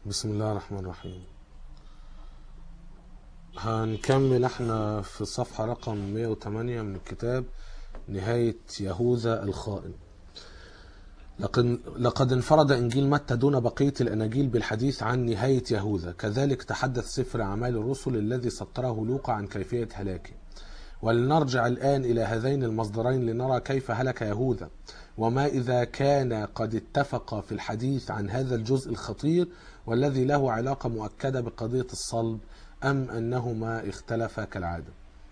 بسم الله الرحمن الرحيم هنكمل احنا في الصفحة رقم 108 من الكتاب نهاية يهوذا الخائن لقد, لقد انفرد إنجيل متى دون بقية الأناجيل بالحديث عن نهاية يهوذا كذلك تحدث سفر أعمال الرسل الذي سطره لوقا عن كيفية هلاكه ولنرجع الآن إلى هذين المصدرين لنرى كيف هلك يهوذا وما إذا كان قد اتفق في الحديث عن هذا الجزء الخطير والذي له علاقة مؤكدة بقضية الصلب أم أنهما اختلفا كالعادة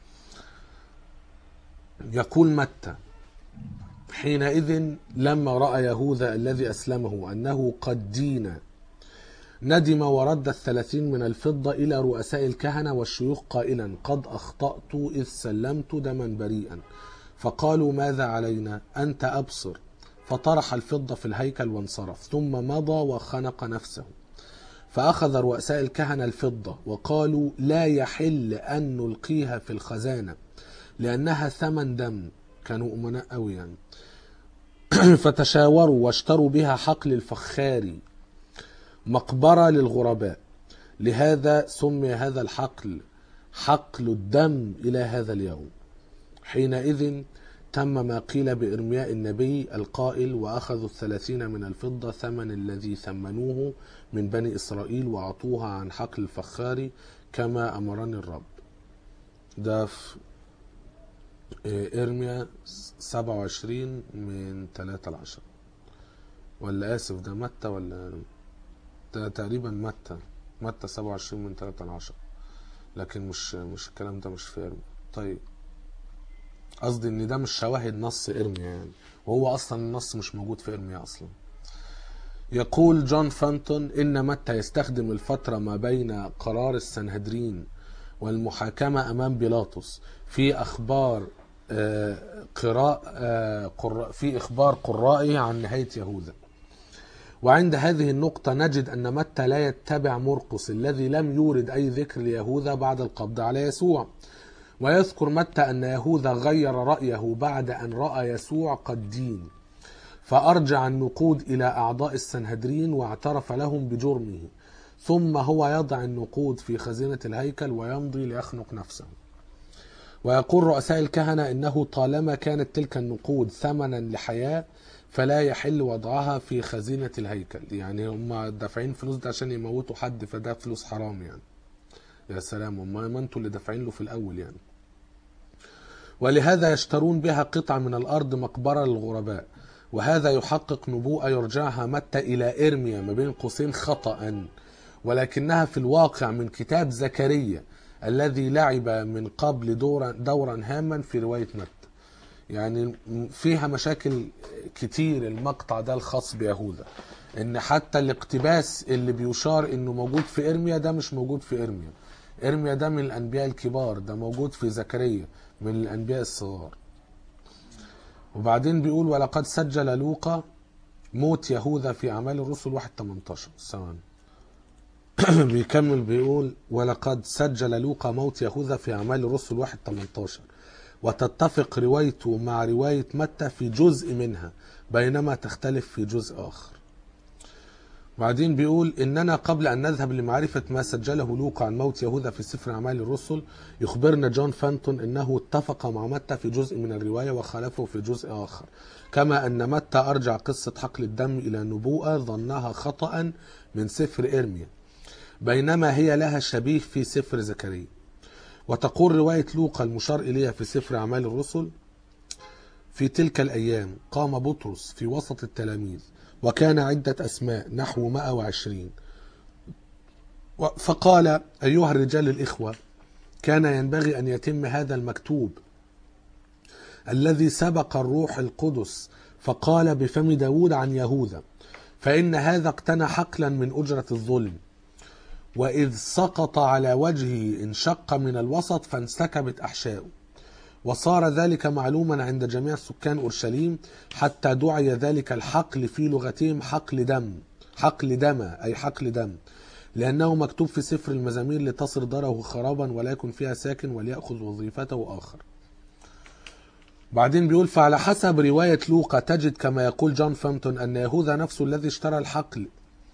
يقول متى حينئذ لما رأى يهوذا الذي أسلمه أنه قد دين ندم ورد الثلاثين من الفضة إلى رؤساء الكهنة والشيوخ قائلا قد أخطأت إذ سلمت دما بريئا فقالوا ماذا علينا أنت أبصر فطرح الفضة في الهيكل وانصرف ثم مضى وخنق نفسه فأخذ رؤساء الكهنة الفضة وقالوا لا يحل أن نلقيها في الخزانة لأنها ثمن دم كانوا أمناء أوي يعني فتشاوروا واشتروا بها حقل الفخاري مقبرة للغرباء لهذا سمي هذا الحقل حقل الدم إلى هذا اليوم حينئذ تم ما قيل بإرمياء النبي القائل وأخذوا الثلاثين من الفضة ثمن الذي ثمنوه من بني إسرائيل وأعطوها عن حقل الفخار كما أمرني الرب ده في إرميا 27 من 3 ل 10 ولا آسف ده متى ولا ده تقريبا متى متى 27 من 3 ل 10 لكن مش مش الكلام ده مش في إرميا طيب قصدي ان ده مش شواهد نص ارميا يعني وهو اصلا النص مش موجود في ارميا اصلا يقول جون فانتون ان متى يستخدم الفترة ما بين قرار السنهدرين والمحاكمة امام بيلاطس في اخبار قراء في اخبار قرائه عن نهاية يهوذا وعند هذه النقطة نجد أن متى لا يتبع مرقس الذي لم يورد أي ذكر ليهوذا بعد القبض على يسوع ويذكر متى أن يهوذا غير رأيه بعد أن رأى يسوع قد دين فأرجع النقود إلى أعضاء السنهدرين واعترف لهم بجرمه ثم هو يضع النقود في خزينة الهيكل ويمضي ليخنق نفسه ويقول رؤساء الكهنة إنه طالما كانت تلك النقود ثمنا لحياة فلا يحل وضعها في خزينة الهيكل يعني هم دافعين فلوس ده عشان يموتوا حد فده فلوس حرام يعني يا سلام هم ما انتوا اللي دافعين له في الاول يعني ولهذا يشترون بها قطعة من الارض مقبرة للغرباء وهذا يحقق نبوءة يرجعها متى الى ارميا ما بين قوسين خطأ ولكنها في الواقع من كتاب زكريا الذي لعب من قبل دورا, دورا هاما في رواية متى يعني فيها مشاكل كتير المقطع ده الخاص بيهوذا ان حتى الاقتباس اللي بيشار انه موجود في ارميا ده مش موجود في ارميا ارميا ده من الانبياء الكبار ده موجود في زكريا من الانبياء الصغار وبعدين بيقول ولقد سجل لوقا موت يهوذا في اعمال الرسل 1 18 ثواني بيكمل بيقول ولقد سجل لوقا موت يهوذا في اعمال الرسل 1 18 وتتفق روايته مع رواية متى في جزء منها بينما تختلف في جزء آخر بعدين بيقول إننا قبل أن نذهب لمعرفة ما سجله لوقا عن موت يهوذا في سفر أعمال الرسل يخبرنا جون فانتون أنه اتفق مع متى في جزء من الرواية وخالفه في جزء آخر كما أن متى أرجع قصة حقل الدم إلى نبوءة ظنها خطأ من سفر إرميا بينما هي لها شبيه في سفر زكريا وتقول رواية لوقا المشار إليها في سفر أعمال الرسل في تلك الأيام قام بطرس في وسط التلاميذ وكان عدة أسماء نحو 120 فقال أيها الرجال الإخوة كان ينبغي أن يتم هذا المكتوب الذي سبق الروح القدس فقال بفم داود عن يهوذا فإن هذا اقتنى حقلا من أجرة الظلم وإذ سقط على وجهه انشق من الوسط فانسكبت أحشاؤه وصار ذلك معلوما عند جميع سكان أورشليم حتى دعي ذلك الحقل في لغتهم حقل دم حقل دم أي حقل دم لأنه مكتوب في سفر المزامير لتصر داره خرابا ولا يكن فيها ساكن وليأخذ وظيفته آخر بعدين بيقول فعلى حسب رواية لوقا تجد كما يقول جون فامتون أن يهوذا نفسه الذي اشترى الحقل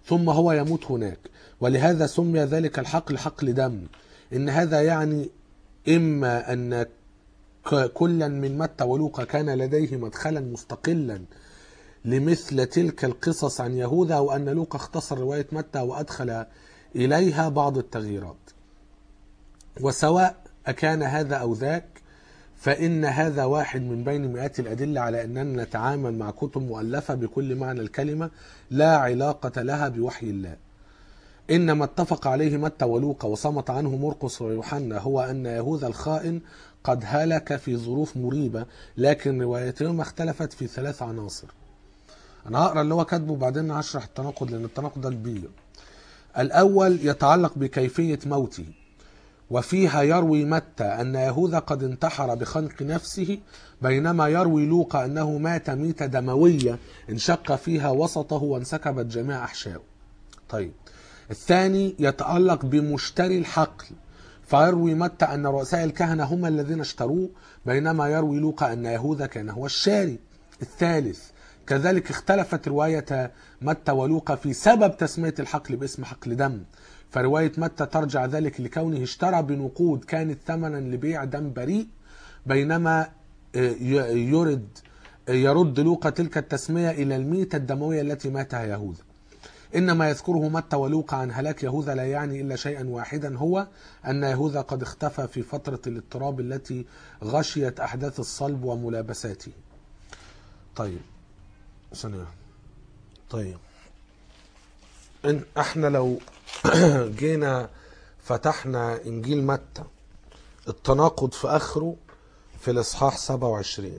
ثم هو يموت هناك ولهذا سمي ذلك الحقل حقل دم إن هذا يعني إما أن ك- كلا من متى ولوقا كان لديه مدخلا مستقلا لمثل تلك القصص عن يهوذا وأن لوقا اختصر رواية متى وأدخل إليها بعض التغييرات وسواء أكان هذا أو ذاك فإن هذا واحد من بين مئات الأدلة على أننا نتعامل مع كتب مؤلفة بكل معنى الكلمة لا علاقة لها بوحي الله إنما اتفق عليه متى ولوقا وصمت عنه مرقس ويوحنا هو أن يهوذا الخائن قد هلك في ظروف مريبة لكن روايتهما اختلفت في ثلاث عناصر أنا هقرأ اللي هو كاتبه وبعدين هشرح التناقض لأن التناقض ده كبير الأول يتعلق بكيفية موته وفيها يروي متى أن يهوذا قد انتحر بخنق نفسه بينما يروي لوقا أنه مات ميتة دموية انشق فيها وسطه وانسكبت جميع أحشائه طيب الثاني يتعلق بمشتري الحقل فيروي متى أن رؤساء الكهنة هم الذين اشتروه بينما يروي لوقا أن يهوذا كان هو الشاري الثالث كذلك اختلفت رواية متى ولوقا في سبب تسمية الحقل باسم حقل دم فرواية متى ترجع ذلك لكونه اشترى بنقود كانت ثمنا لبيع دم بريء بينما ي- يرد يرد لوقا تلك التسمية إلى الميتة الدموية التي ماتها يهوذا إنما يذكره متى ولوقا عن هلاك يهوذا لا يعني إلا شيئا واحدا هو أن يهوذا قد اختفى في فترة الاضطراب التي غشيت أحداث الصلب وملابساته طيب ثانية طيب إن احنا لو جينا فتحنا إنجيل متى التناقض في آخره في الإصحاح 27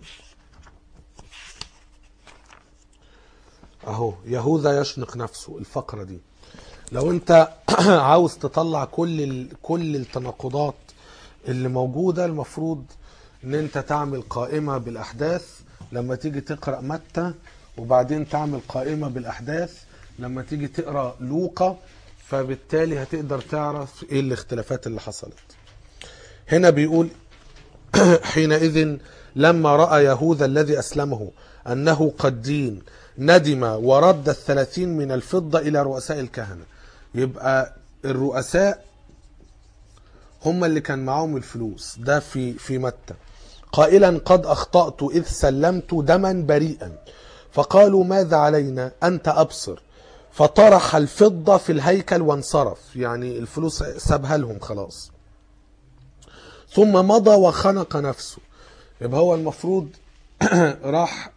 اهو يهوذا يشنق نفسه الفقره دي لو انت عاوز تطلع كل ال... كل التناقضات اللي موجوده المفروض ان انت تعمل قائمه بالاحداث لما تيجي تقرا متى وبعدين تعمل قائمه بالاحداث لما تيجي تقرا لوقا فبالتالي هتقدر تعرف ايه الاختلافات اللي حصلت هنا بيقول حينئذ لما رأى يهوذا الذي أسلمه أنه قد دين ندم ورد الثلاثين من الفضة إلى رؤساء الكهنة يبقى الرؤساء هم اللي كان معاهم الفلوس ده في في متى قائلا قد أخطأت إذ سلمت دما بريئا فقالوا ماذا علينا أنت أبصر فطرح الفضة في الهيكل وانصرف يعني الفلوس سابها لهم خلاص ثم مضى وخنق نفسه يبقى هو المفروض راح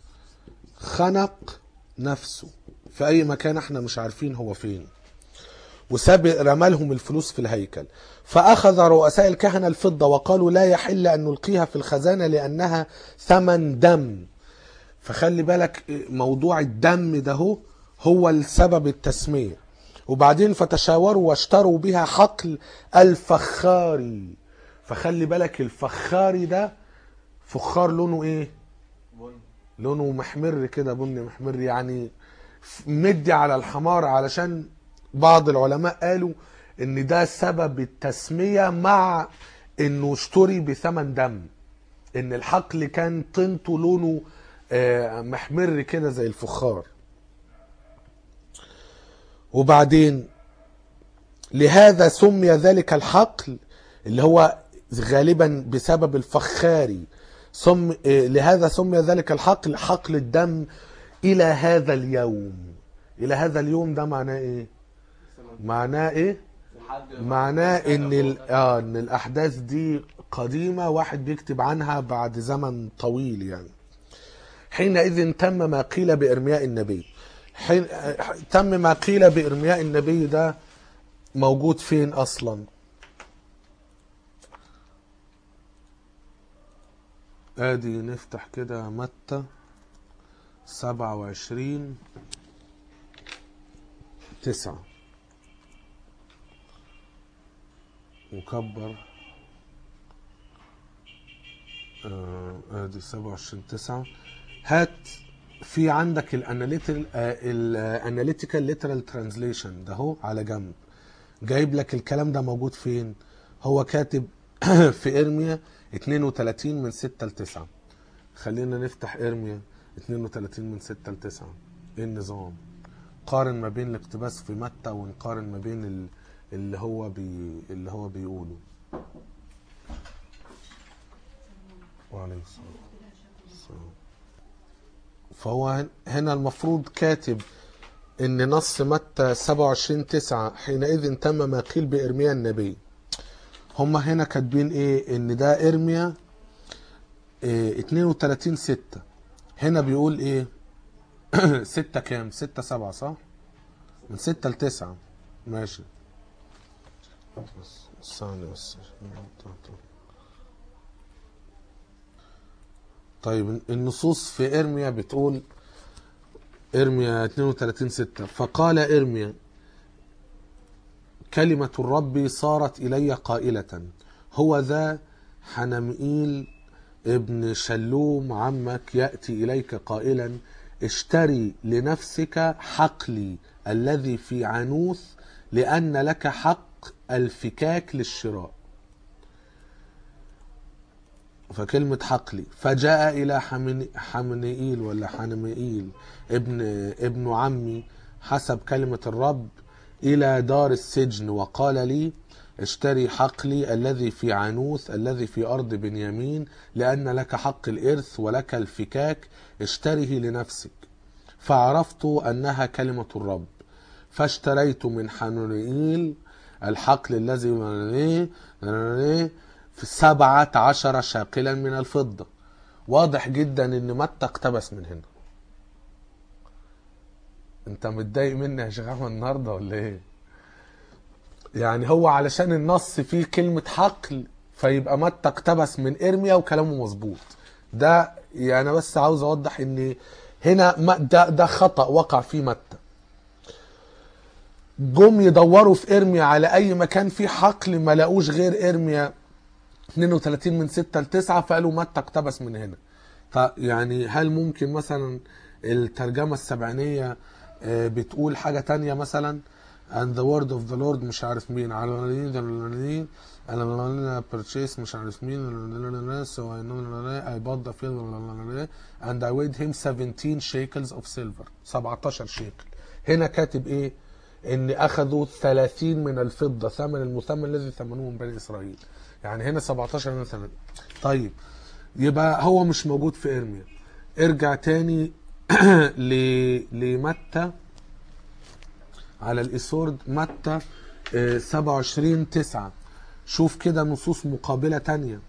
خنق نفسه في اي مكان احنا مش عارفين هو فين وساب رمى لهم الفلوس في الهيكل فاخذ رؤساء الكهنه الفضه وقالوا لا يحل ان نلقيها في الخزانه لانها ثمن دم فخلي بالك موضوع الدم ده هو هو السبب التسميه وبعدين فتشاوروا واشتروا بها حقل الفخاري فخلي بالك الفخاري ده فخار لونه ايه لونه محمر كده بني محمر يعني مدي على الحمار علشان بعض العلماء قالوا ان ده سبب التسمية مع انه اشتري بثمن دم ان الحقل كان طينته لونه آه، محمر كده زي الفخار وبعدين لهذا سمي ذلك الحقل اللي هو غالبا بسبب الفخاري سم آه، لهذا سمي ذلك الحقل حقل الدم الى هذا اليوم الى هذا اليوم ده معناه ايه معناه ايه معناه ان ال... آه ان الاحداث دي قديمه واحد بيكتب عنها بعد زمن طويل يعني حينئذ تم ما قيل بارمياء النبي حين... آه، تم ما قيل بارمياء النبي ده موجود فين اصلا ادي نفتح كده متى سبعة وعشرين تسعة مكبر آه، ادي سبعة وعشرين تسعة هات في عندك الاناليتيكال ليترال ترانزليشن ده هو على جنب جايب لك الكلام ده موجود فين هو كاتب في ارميا 32 من 6 ل 9 خلينا نفتح ارميا 32 من 6 ل 9 ايه النظام ونقارن ما بين الاقتباس في متى ونقارن ما بين ال- اللي هو بي اللي هو بيقوله وعليه الصلاة والسلام. فهو هن- هنا المفروض كاتب ان نص متى 27 9 حينئذ تم ما قيل بارميا النبي هما هنا كاتبين ايه ان ده ارميا إيه 32 6 هنا بيقول ايه 6 كام 6 7 صح من 6 ل 9 ماشي بس ثانية بس طيب النصوص في ارميا بتقول ارميا 32 6 فقال ارميا كلمة الرب صارت إلي قائلة هو ذا حنمئيل ابن شلوم عمك يأتي إليك قائلا اشتري لنفسك حقلي الذي في عنوث لأن لك حق الفكاك للشراء فكلمة حقلي فجاء إلى حمن- حمنئيل ولا حنمئيل ابن ابن عمي حسب كلمة الرب إلى دار السجن وقال لي اشتري حقلي الذي في عنوث الذي في أرض بنيامين لأن لك حق الإرث ولك الفكاك اشتره لنفسك فعرفت أنها كلمة الرب فاشتريت من حنونيل الحقل الذي في سبعة عشر شاقلا من الفضة واضح جدا ان متى اقتبس من هنا انت متضايق مني يا شيخ احمد النهارده ولا ايه يعني هو علشان النص فيه كلمة حقل فيبقى متى اقتبس من ارميا وكلامه مظبوط ده يعني انا بس عاوز اوضح ان هنا ما- ده ده خطأ وقع فيه متى جم يدوروا في ارميا على اي مكان فيه حقل ما لاقوش غير ارميا 32 من 6 ل 9 فقالوا متى اقتبس من هنا فيعني هل ممكن مثلا الترجمة السبعينية آه، بتقول حاجة تانية مثلا and the word of the Lord مش عارف مين على على purchase مش عارف مين so I know I bought the field and I weighed him 17 shekels of silver 17 شيكل هنا كاتب ايه ان اخذوا 30 من الفضة ثمن المثمن الذي ثمنوه من بني اسرائيل يعني هنا 17 مثلا طيب يبقى هو مش موجود في ارميا ارجع تاني ل... لمتى على الإسورد متى آه، 27 9 شوف كده نصوص مقابلة تانية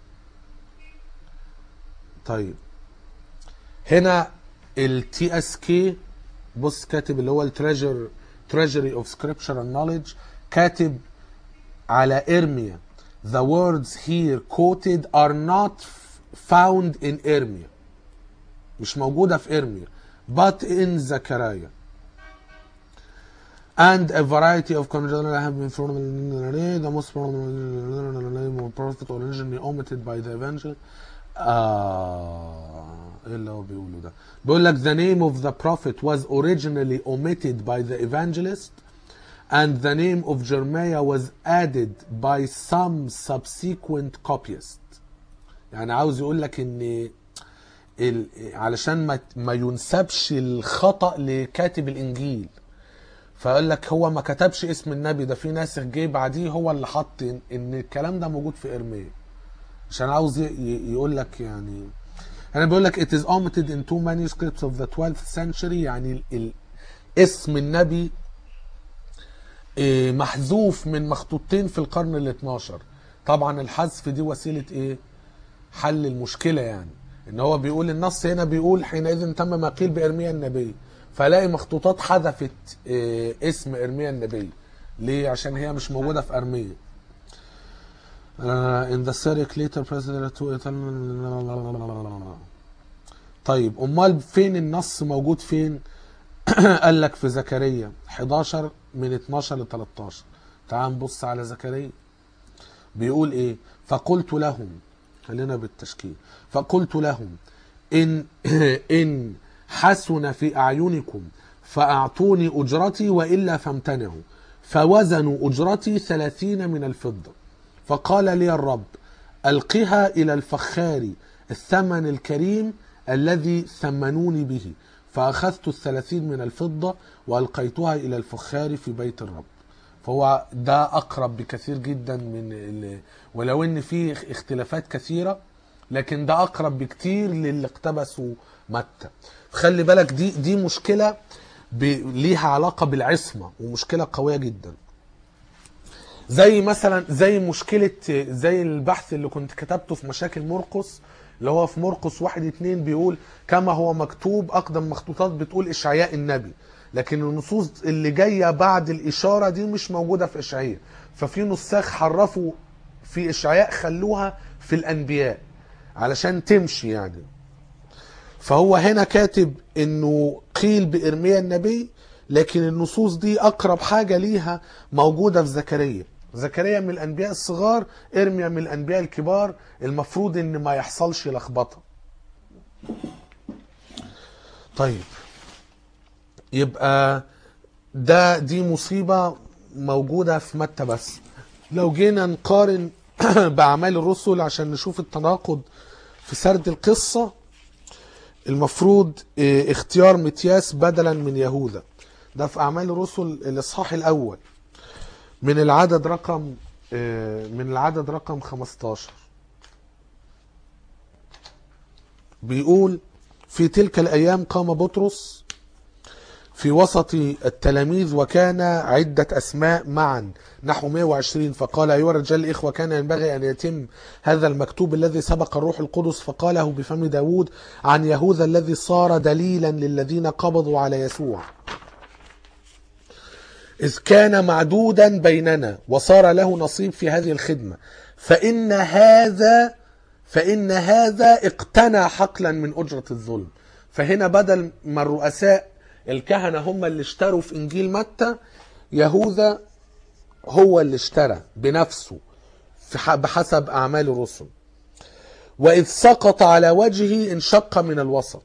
طيب هنا التي اس كي بص كاتب اللي هو التريجر تريجري اوف سكريبشرال نوليدج كاتب على ارميا the words here quoted are not found in ارميا مش موجودة في ارميا but in زكريا and a variety of conjectures have been thrown the most probable prophet originally omitted by the evangel آه ايه اللي هو بيقوله ده بيقول لك the name of the prophet was originally omitted by the evangelist and the name of Jeremiah was added by some subsequent copyists يعني عاوز يقول لك ان ال... علشان ما ما ينسبش الخطأ لكاتب الانجيل فقال لك هو ما كتبش اسم النبي ده في ناسخ جه بعديه هو اللي حط ان إن الكلام ده موجود في ارميا عشان عاوز ي- ي- يقول لك يعني انا بقول لك it is omitted in two manuscripts of the 12th century يعني ال... ال... اسم النبي إيه، محذوف من مخطوطتين في القرن ال 12 طبعا الحذف دي وسيله ايه حل المشكله يعني ان هو بيقول النص هنا بيقول حينئذ تم ما قيل بارميا النبي فلاقي مخطوطات حذفت إيه، اسم ارميا النبي ليه عشان هي مش موجوده في ارميا Uh, in the Syriac later president to طيب امال فين النص موجود فين قال لك في زكريا 11 من 12 ل 13 تعال نبص على زكريا بيقول ايه فقلت لهم خلينا بالتشكيل فقلت لهم ان ان حسن في اعينكم فاعطوني اجرتي والا فامتنعوا فوزنوا اجرتي ثلاثين من الفضه فقال لي الرب القها الى الفخار الثمن الكريم الذي ثمنوني به فأخذت الثلاثين من الفضة وألقيتها إلى الفخار في بيت الرب فهو ده أقرب بكثير جدا من ال... ولو إن في اختلافات كثيرة لكن ده أقرب بكتير للي اقتبسوا متى خلي بالك دي دي مشكلة ب... ليها علاقة بالعصمة ومشكلة قوية جدا زي مثلا زي مشكلة زي البحث اللي كنت كتبته في مشاكل مرقس اللي هو في مرقس واحد اتنين بيقول كما هو مكتوب أقدم مخطوطات بتقول إشعياء النبي لكن النصوص اللي جاية بعد الإشارة دي مش موجودة في إشعياء ففي نساخ حرفوا في إشعياء خلوها في الأنبياء علشان تمشي يعني فهو هنا كاتب انه قيل بإرميا النبي لكن النصوص دي أقرب حاجة ليها موجودة في زكريا زكريا من الأنبياء الصغار إرميا من الأنبياء الكبار المفروض إن ما يحصلش لخبطة طيب يبقى ده دي مصيبة موجودة في متى بس لو جينا نقارن بأعمال الرسل عشان نشوف التناقض في سرد القصة المفروض اه، اختيار متياس بدلا من يهوذا ده في أعمال الرسل الإصحاح الأول من العدد رقم اه، من العدد رقم 15 بيقول في تلك الأيام قام بطرس في وسط التلاميذ وكان عدة أسماء معا نحو 120 فقال أيها الرجال الإخوة كان ينبغي أن يتم هذا المكتوب الذي سبق الروح القدس فقاله بفم داود عن يهوذا الذي صار دليلا للذين قبضوا على يسوع إذ كان معدودا بيننا وصار له نصيب في هذه الخدمة فإن هذا فإن هذا اقتنى حقلا من أجرة الظلم فهنا بدل ما الرؤساء الكهنة هم اللي اشتروا في إنجيل متى يهوذا هو اللي اشترى بنفسه في ح- بحسب أعمال الرسل وإذ سقط على وجهه انشق من الوسط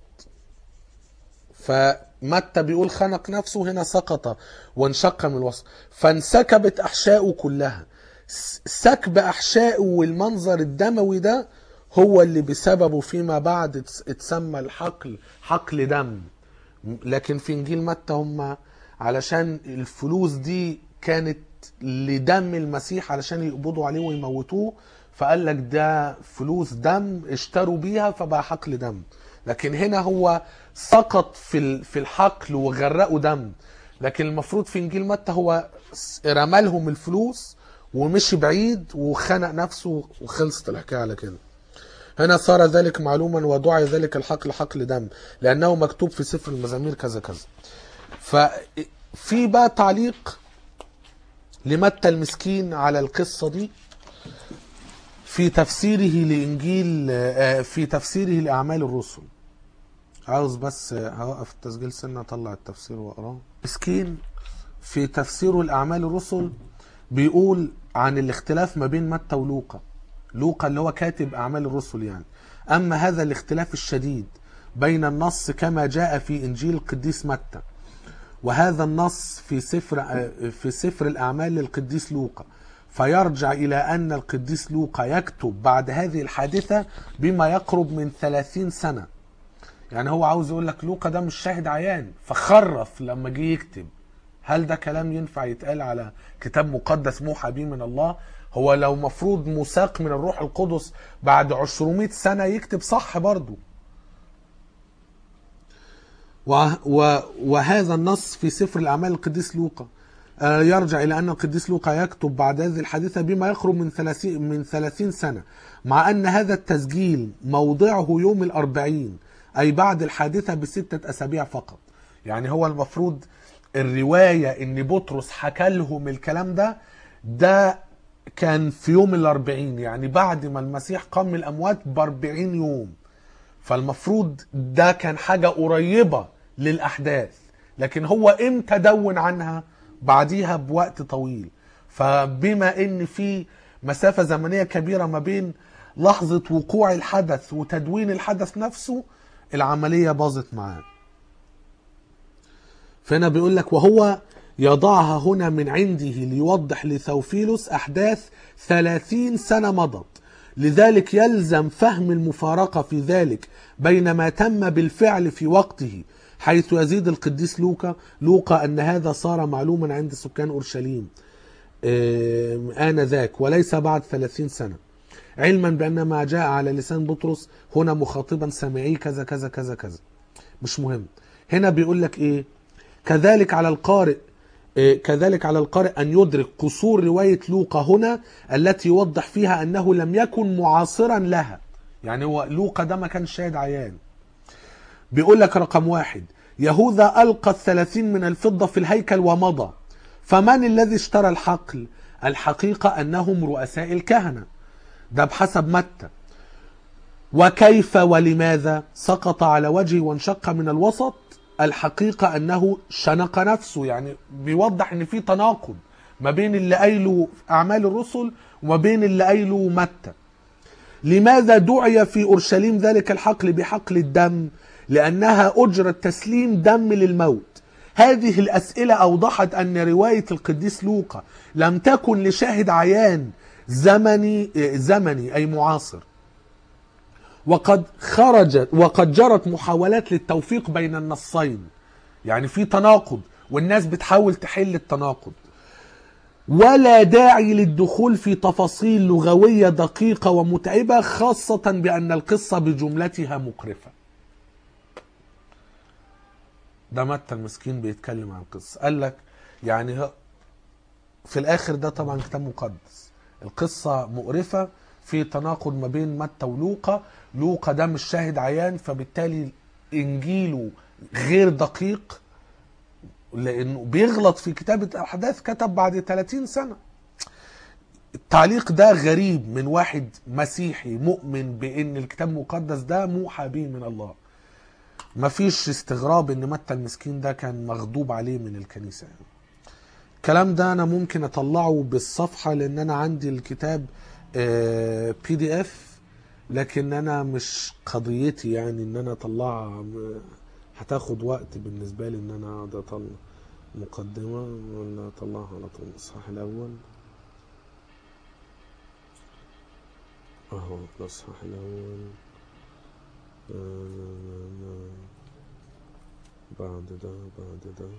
فمتى بيقول خنق نفسه هنا سقط وانشق من الوسط فانسكبت أحشاؤه كلها س- سكب أحشائه والمنظر الدموي ده هو اللي بسببه فيما بعد اتس- اتسمى الحقل حقل دم لكن في انجيل متى هم علشان الفلوس دي كانت لدم المسيح علشان يقبضوا عليه ويموتوه فقال لك ده فلوس دم اشتروا بيها فبقى حقل دم لكن هنا هو سقط في ال- في الحقل وغرقوا دم لكن المفروض في انجيل متى هو س- رمى لهم الفلوس ومشي بعيد وخنق نفسه وخلصت الحكايه على كده هنا صار ذلك معلوما ودعي ذلك الحقل حقل دم لأنه مكتوب في سفر المزامير كذا كذا ففي بقى تعليق لمتى المسكين على القصة دي في تفسيره لإنجيل آه، في تفسيره لأعمال الرسل عاوز بس آه، هوقف التسجيل سنة أطلع التفسير وأقراه مسكين في تفسيره لأعمال الرسل بيقول عن الاختلاف ما بين متى ولوقا لوقا اللي هو كاتب أعمال الرسل يعني أما هذا الاختلاف الشديد بين النص كما جاء في إنجيل القديس متى وهذا النص في سفر في سفر الأعمال للقديس لوقا فيرجع إلى أن القديس لوقا يكتب بعد هذه الحادثة بما يقرب من 30 سنة يعني هو عاوز يقول لك لوقا ده مش شاهد عيان فخرف لما جه يكتب هل ده كلام ينفع يتقال على كتاب مقدس موحى به من الله هو لو مفروض مساق من الروح القدس بعد 200 سنة يكتب صح برضه و و وهذا النص في سفر الأعمال القديس لوقا آه، يرجع إلى أن القديس لوقا يكتب بعد هذه الحادثة بما يقرب من 30 من 30 سنة مع أن هذا التسجيل موضعه يوم الأربعين أي بعد الحادثة بستة أسابيع فقط يعني هو المفروض الرواية إن بطرس حكى لهم الكلام ده ده كان في يوم الأربعين يعني بعد ما المسيح قام من الأموات بأربعين يوم فالمفروض ده كان حاجة قريبة للأحداث لكن هو امتى دون عنها بعديها بوقت طويل فبما ان في مسافة زمنية كبيرة ما بين لحظة وقوع الحدث وتدوين الحدث نفسه العملية باظت معاه فهنا بيقول لك وهو يضعها هنا من عنده ليوضح لثوفيلوس أحداث ثلاثين سنة مضت لذلك يلزم فهم المفارقة في ذلك بين ما تم بالفعل في وقته حيث يزيد القديس لوقا لوقا أن هذا صار معلوما عند سكان أورشليم آم، آنذاك وليس بعد ثلاثين سنة علما بأن ما جاء على لسان بطرس هنا مخاطبا سامعي كذا كذا كذا كذا مش مهم هنا بيقول لك ايه كذلك على القارئ إيه، كذلك على القارئ أن يدرك قصور رواية لوقا هنا التي يوضح فيها أنه لم يكن معاصرا لها يعني هو لوقا ده ما كان شاهد عيان بيقول لك رقم واحد يهوذا ألقى الثلاثين من الفضة في الهيكل ومضى فمن الذي اشترى الحقل الحقيقة أنهم رؤساء الكهنة ده بحسب متى وكيف ولماذا سقط على وجهه وانشق من الوسط الحقيقة أنه شنق نفسه يعني بيوضح أن في تناقض ما بين اللي قايله أعمال الرسل وما بين اللي قايله متى لماذا دعي في أورشليم ذلك الحقل بحقل الدم لأنها أجرة تسليم دم للموت هذه الأسئلة أوضحت أن رواية القديس لوقا لم تكن لشاهد عيان زمني زمني أي معاصر وقد خرجت وقد جرت محاولات للتوفيق بين النصين يعني في تناقض والناس بتحاول تحل التناقض ولا داعي للدخول في تفاصيل لغوية دقيقة ومتعبة خاصة بأن القصة بجملتها مقرفة ده متى المسكين بيتكلم عن القصة قال لك يعني ه- في الآخر ده طبعا كتاب مقدس القصة مقرفة في تناقض ما بين متى ولوقا لوقا ده مش شاهد عيان فبالتالي إنجيله غير دقيق لأنه بيغلط في كتابة الأحداث كتب بعد 30 سنة التعليق ده غريب من واحد مسيحي مؤمن بأن الكتاب المقدس ده موحى به من الله مفيش استغراب ان متى المسكين ده كان مغضوب عليه من الكنيسة يعني. الكلام ده انا ممكن اطلعه بالصفحة لان انا عندي الكتاب بي دي اف لكن انا مش قضيتي يعني ان انا اطلعها م- هتاخد وقت بالنسبة لي ان انا اقعد اطلع مقدمة ولا اطلعها على طول الاصحاح الاول اهو الاصحاح الاول آه، بعد ده بعد ده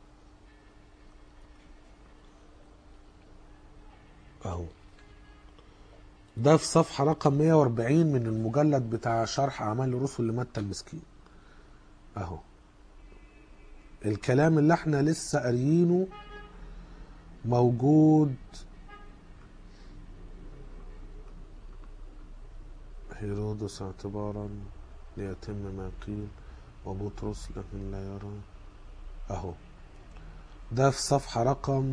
اهو ده في صفحة رقم 140 من المجلد بتاع شرح أعمال الرسل لمتى المسكين أهو الكلام اللي احنا لسه قاريينه موجود هيرودس اعتبارا ليتم ما قيل وبطرس لكن لا يرى اهو ده في صفحة رقم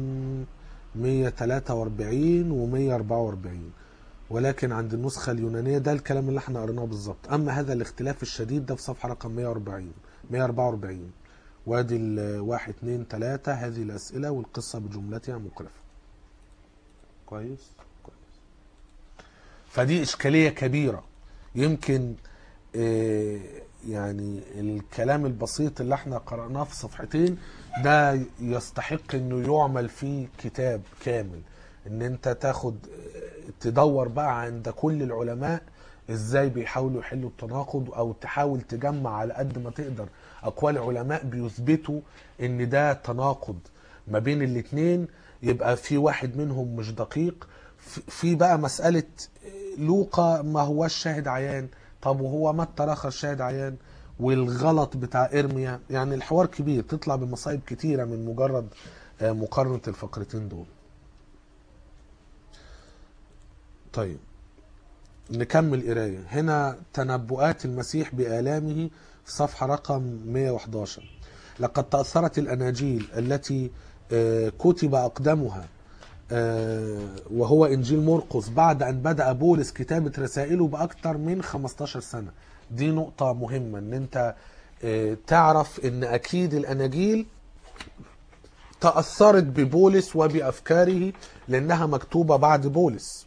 143 و 144 ولكن عند النسخة اليونانية ده الكلام اللي احنا قريناه بالظبط اما هذا الاختلاف الشديد ده في صفحة رقم 140 144 وادي الواحد اتنين تلاتة هذه الأسئلة والقصة بجملتها مقرفة كويس كويس فدي إشكالية كبيرة يمكن آه، يعني الكلام البسيط اللي احنا قرأناه في صفحتين ده يستحق انه يعمل فيه كتاب كامل ان انت تاخد آه، تدور بقى عند كل العلماء ازاي بيحاولوا يحلوا التناقض او تحاول تجمع على قد ما تقدر اقوال علماء بيثبتوا ان ده تناقض ما بين الاتنين يبقى في واحد منهم مش دقيق في- في بقى مسألة لوقا ما هوش شاهد عيان طب وهو متى رخص شاهد عيان والغلط بتاع ارميا يعني الحوار كبير تطلع بمصايب كتيرة من مجرد آه، مقارنة الفقرتين دول طيب نكمل قراية هنا تنبؤات المسيح بآلامه في صفحة رقم 111 لقد تأثرت الأناجيل التي آه، كتب أقدمها آه، وهو إنجيل مرقس بعد أن بدأ بولس كتابة رسائله بأكثر من 15 سنة دي نقطة مهمة إن أنت آه، تعرف إن أكيد الأناجيل تأثرت ببولس وبأفكاره لأنها مكتوبة بعد بولس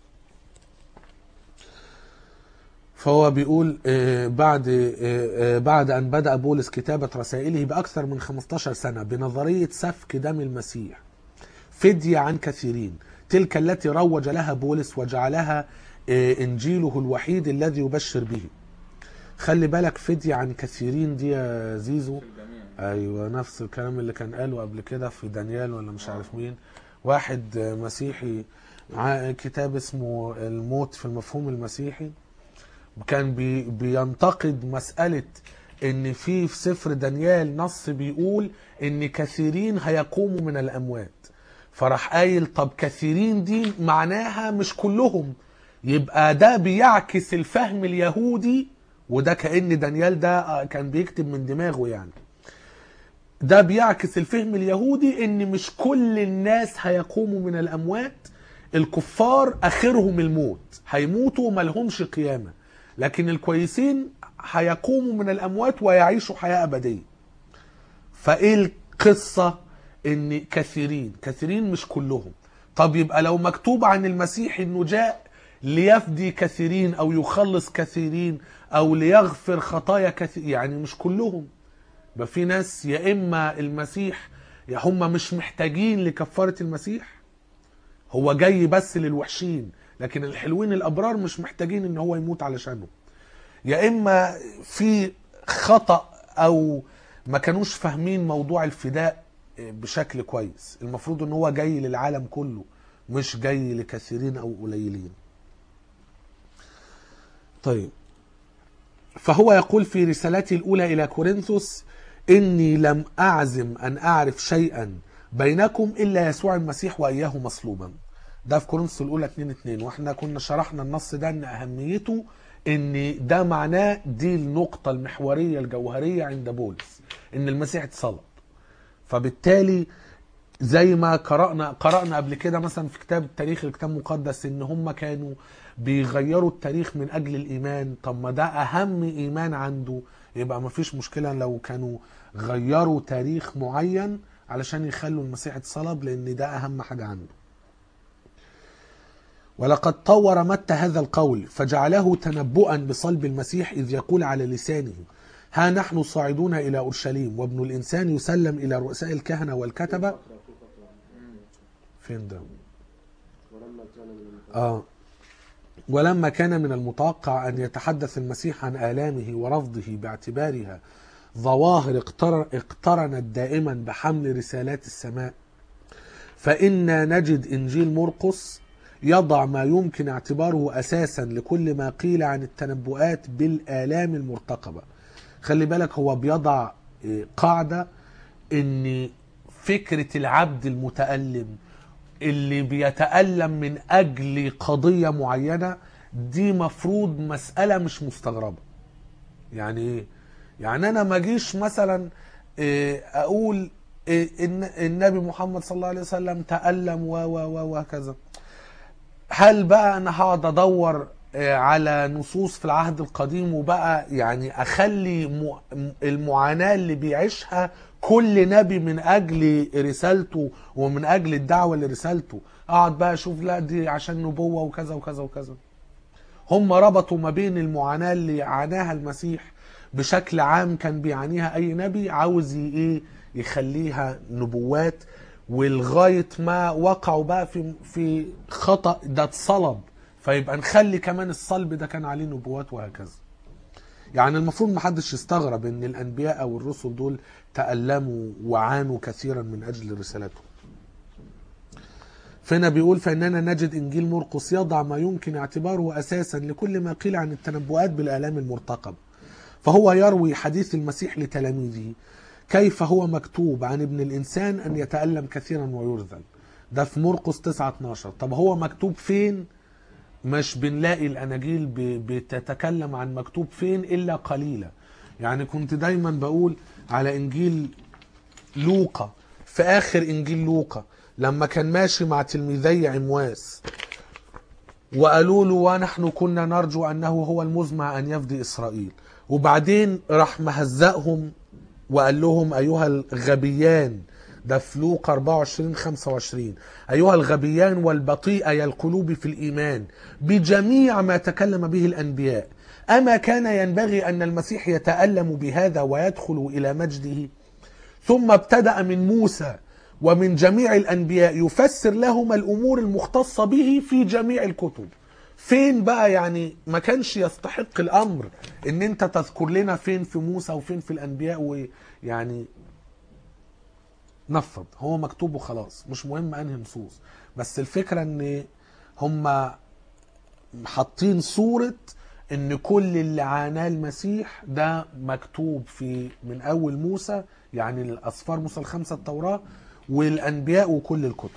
فهو بيقول آه، بعد آه، آه، بعد أن بدأ بولس كتابة رسائله بأكثر من 15 سنة بنظرية سفك دم المسيح فدية عن كثيرين تلك التي روج لها بولس وجعلها آه، إنجيله الوحيد الذي يبشر به خلي بالك فدية عن كثيرين دي يا زيزو الجميع ايوه نفس الكلام اللي كان قاله قبل كده في دانيال ولا مش عارف مين واحد مسيحي ع- كتاب اسمه الموت في المفهوم المسيحي كان بي بينتقد مسألة ان في في سفر دانيال نص بيقول ان كثيرين هيقوموا من الاموات فراح قايل طب كثيرين دي معناها مش كلهم يبقى ده بيعكس الفهم اليهودي وده كأن دانيال ده كان بيكتب من دماغه يعني ده بيعكس الفهم اليهودي ان مش كل الناس هيقوموا من الاموات الكفار اخرهم الموت هيموتوا ملهمش قيامه لكن الكويسين هيقوموا من الاموات ويعيشوا حياه ابديه فايه القصه ان كثيرين كثيرين مش كلهم طب يبقى لو مكتوب عن المسيح انه جاء ليفدي كثيرين او يخلص كثيرين او ليغفر خطايا كثير يعني مش كلهم يبقى في ناس يا اما المسيح يا هم مش محتاجين لكفاره المسيح هو جاي بس للوحشين لكن الحلوين الابرار مش محتاجين ان هو يموت علشانهم يا اما في خطا او ما كانوش فاهمين موضوع الفداء بشكل كويس المفروض ان هو جاي للعالم كله مش جاي لكثيرين او قليلين طيب فهو يقول في رسالته الاولى الى كورنثوس اني لم اعزم ان اعرف شيئا بينكم الا يسوع المسيح واياه مصلوبا ده في كورنثوس الاولى 2 2 واحنا كنا شرحنا النص ده ان اهميته ان ده معناه دي النقطه المحوريه الجوهريه عند بولس ان المسيح اتصلب فبالتالي زي ما قرأنا قرأنا قبل كده مثلا في كتاب التاريخ الكتاب المقدس ان هم كانوا بيغيروا التاريخ من اجل الايمان طب ما ده اهم ايمان عنده يبقى ما فيش مشكلة لو كانوا غيروا تاريخ معين علشان يخلوا المسيح اتصلب لان ده اهم حاجة عنده ولقد طور متى هذا القول فجعله تنبؤا بصلب المسيح اذ يقول على لسانه ها نحن صاعدون الى اورشليم وابن الانسان يسلم الى رؤساء الكهنه والكتبه فترة في فترة فين ده ولما كان من المتوقع اه ولما كان من المتوقع ان يتحدث المسيح عن الامه ورفضه باعتبارها ظواهر اقتر- اقترنت دائما بحمل رسالات السماء فإنا نجد إنجيل مرقس يضع ما يمكن اعتباره أساسا لكل ما قيل عن التنبؤات بالآلام المرتقبة خلي بالك هو بيضع إيه، قاعدة إن فكرة العبد المتألم اللي بيتألم من أجل قضية معينة دي مفروض مسألة مش مستغربة يعني ايه يعني انا ما اجيش مثلا إيه، اقول إيه، ان النبي محمد صلى الله عليه وسلم تألم و و و وهكذا هل بقى انا هقعد ادور آه، على نصوص في العهد القديم وبقى يعني اخلي م- المعاناة اللي بيعيشها كل نبي من اجل رسالته ومن اجل الدعوة لرسالته اقعد بقى اشوف لا دي عشان نبوة وكذا وكذا وكذا هم ربطوا ما بين المعاناة اللي عاناها المسيح بشكل عام كان بيعانيها اي نبي عاوز ي- ايه يخليها نبوات ولغايه ما وقعوا بقى في في خطا ده اتصلب فيبقى نخلي كمان الصلب ده كان عليه نبوات وهكذا يعني المفروض ما حدش يستغرب ان الانبياء او الرسل دول تألموا وعانوا كثيرا من اجل رسالتهم فهنا بيقول فإننا نجد إنجيل مرقس يضع ما يمكن اعتباره أساسا لكل ما قيل عن التنبؤات بالآلام المرتقبة فهو يروي حديث المسيح لتلاميذه كيف هو مكتوب عن ابن الإنسان أن يتألم كثيرا ويرذل ده في مرقس 9 12 طب هو مكتوب فين مش بنلاقي الأناجيل ب- بتتكلم عن مكتوب فين إلا قليلا يعني كنت دايما بقول على إنجيل لوقا في آخر إنجيل لوقا لما كان ماشي مع تلميذي عمواس وقالوا له ونحن كنا نرجو أنه هو المزمع أن يفدي إسرائيل وبعدين راح مهزقهم وقال لهم أيها الغبيان ده في لوقا 24 25 أيها الغبيان والبطيئة القلوب في الإيمان بجميع ما تكلم به الأنبياء أما كان ينبغي أن المسيح يتألم بهذا ويدخل إلى مجده ثم ابتدأ من موسى ومن جميع الأنبياء يفسر لهم الأمور المختصة به في جميع الكتب فين بقى يعني ما كانش يستحق الأمر ان انت تذكر لنا فين في موسى وفين في الأنبياء ويعني نفض هو مكتوب وخلاص مش مهم انهي نصوص بس الفكره ان هم حاطين صوره ان كل اللي عاناه المسيح ده مكتوب في من اول موسى يعني الاسفار موسى الخمسه التوراه والانبياء وكل الكتب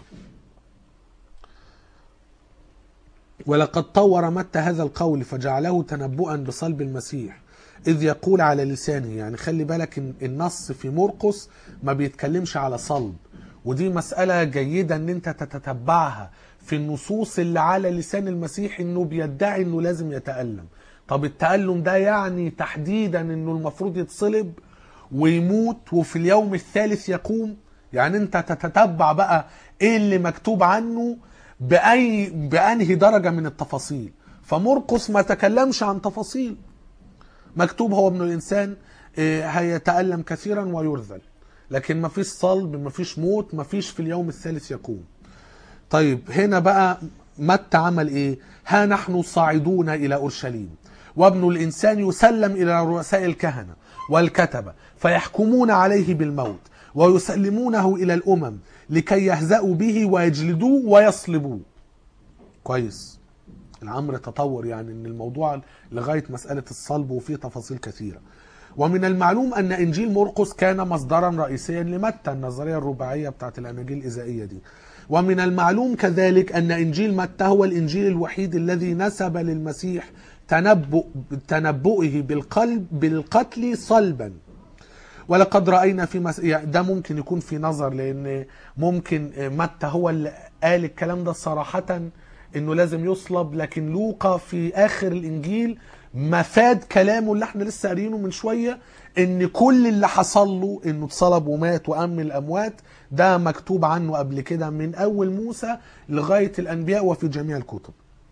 ولقد طور متى هذا القول فجعله تنبؤا بصلب المسيح إذ يقول على لسانه يعني خلي بالك إن النص في مرقس ما بيتكلمش على صلب ودي مسألة جيدة إن أنت تتتبعها في النصوص اللي على لسان المسيح إنه بيدعي إنه لازم يتألم طب التألم ده يعني تحديدا إنه المفروض يتصلب ويموت وفي اليوم الثالث يقوم يعني أنت تتتبع بقى إيه اللي مكتوب عنه بأي بأنهي درجة من التفاصيل فمرقس ما تكلمش عن تفاصيل مكتوب هو ابن الانسان آه، هيتالم كثيرا ويرذل لكن ما فيش صلب ما فيش موت ما فيش في اليوم الثالث يقوم طيب هنا بقى متى عمل ايه ها نحن صاعدون الى اورشليم وابن الانسان يسلم الى رؤساء الكهنه والكتبه فيحكمون عليه بالموت ويسلمونه الى الامم لكي يهزأوا به ويجلدوه ويصلبوه كويس الامر تطور يعني ان الموضوع لغايه مساله الصلب وفيه تفاصيل كثيره ومن المعلوم ان انجيل مرقس كان مصدرا رئيسيا لمتى النظريه الرباعيه بتاعت الاناجيل الاذائيه دي ومن المعلوم كذلك ان انجيل متى هو الانجيل الوحيد الذي نسب للمسيح تنبؤ تنبؤه بالقلب بالقتل صلبا ولقد راينا في مس... يعني ده ممكن يكون في نظر لان ممكن متى هو اللي قال الكلام ده صراحه انه لازم يصلب لكن لوقا في اخر الانجيل مفاد كلامه اللي احنا لسه قارينه من شويه ان كل اللي حصل له انه اتصلب ومات وقام من الاموات ده مكتوب عنه قبل كده من اول موسى لغايه الانبياء وفي جميع الكتب.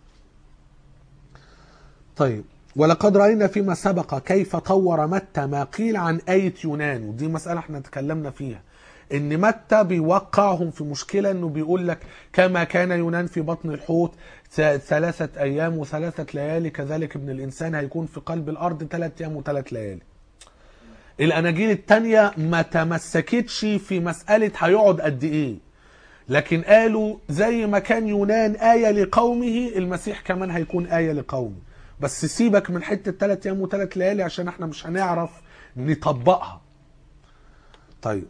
طيب ولقد راينا فيما سبق كيف طور متى ما قيل عن ايه يونان ودي مساله احنا تكلمنا فيها. ان متى بيوقعهم في مشكله انه بيقول لك كما كان يونان في بطن الحوت ث- ثلاثه ايام وثلاثه ليالي كذلك ابن الانسان هيكون في قلب الارض ثلاث ايام وثلاث ليالي. الاناجيل التانية ما تمسكتش في مساله هيقعد قد ايه. لكن قالوا زي ما كان يونان آية لقومه المسيح كمان هيكون آية لقومه بس سيبك من حتة ثلاث أيام وثلاث ليالي عشان احنا مش هنعرف نطبقها طيب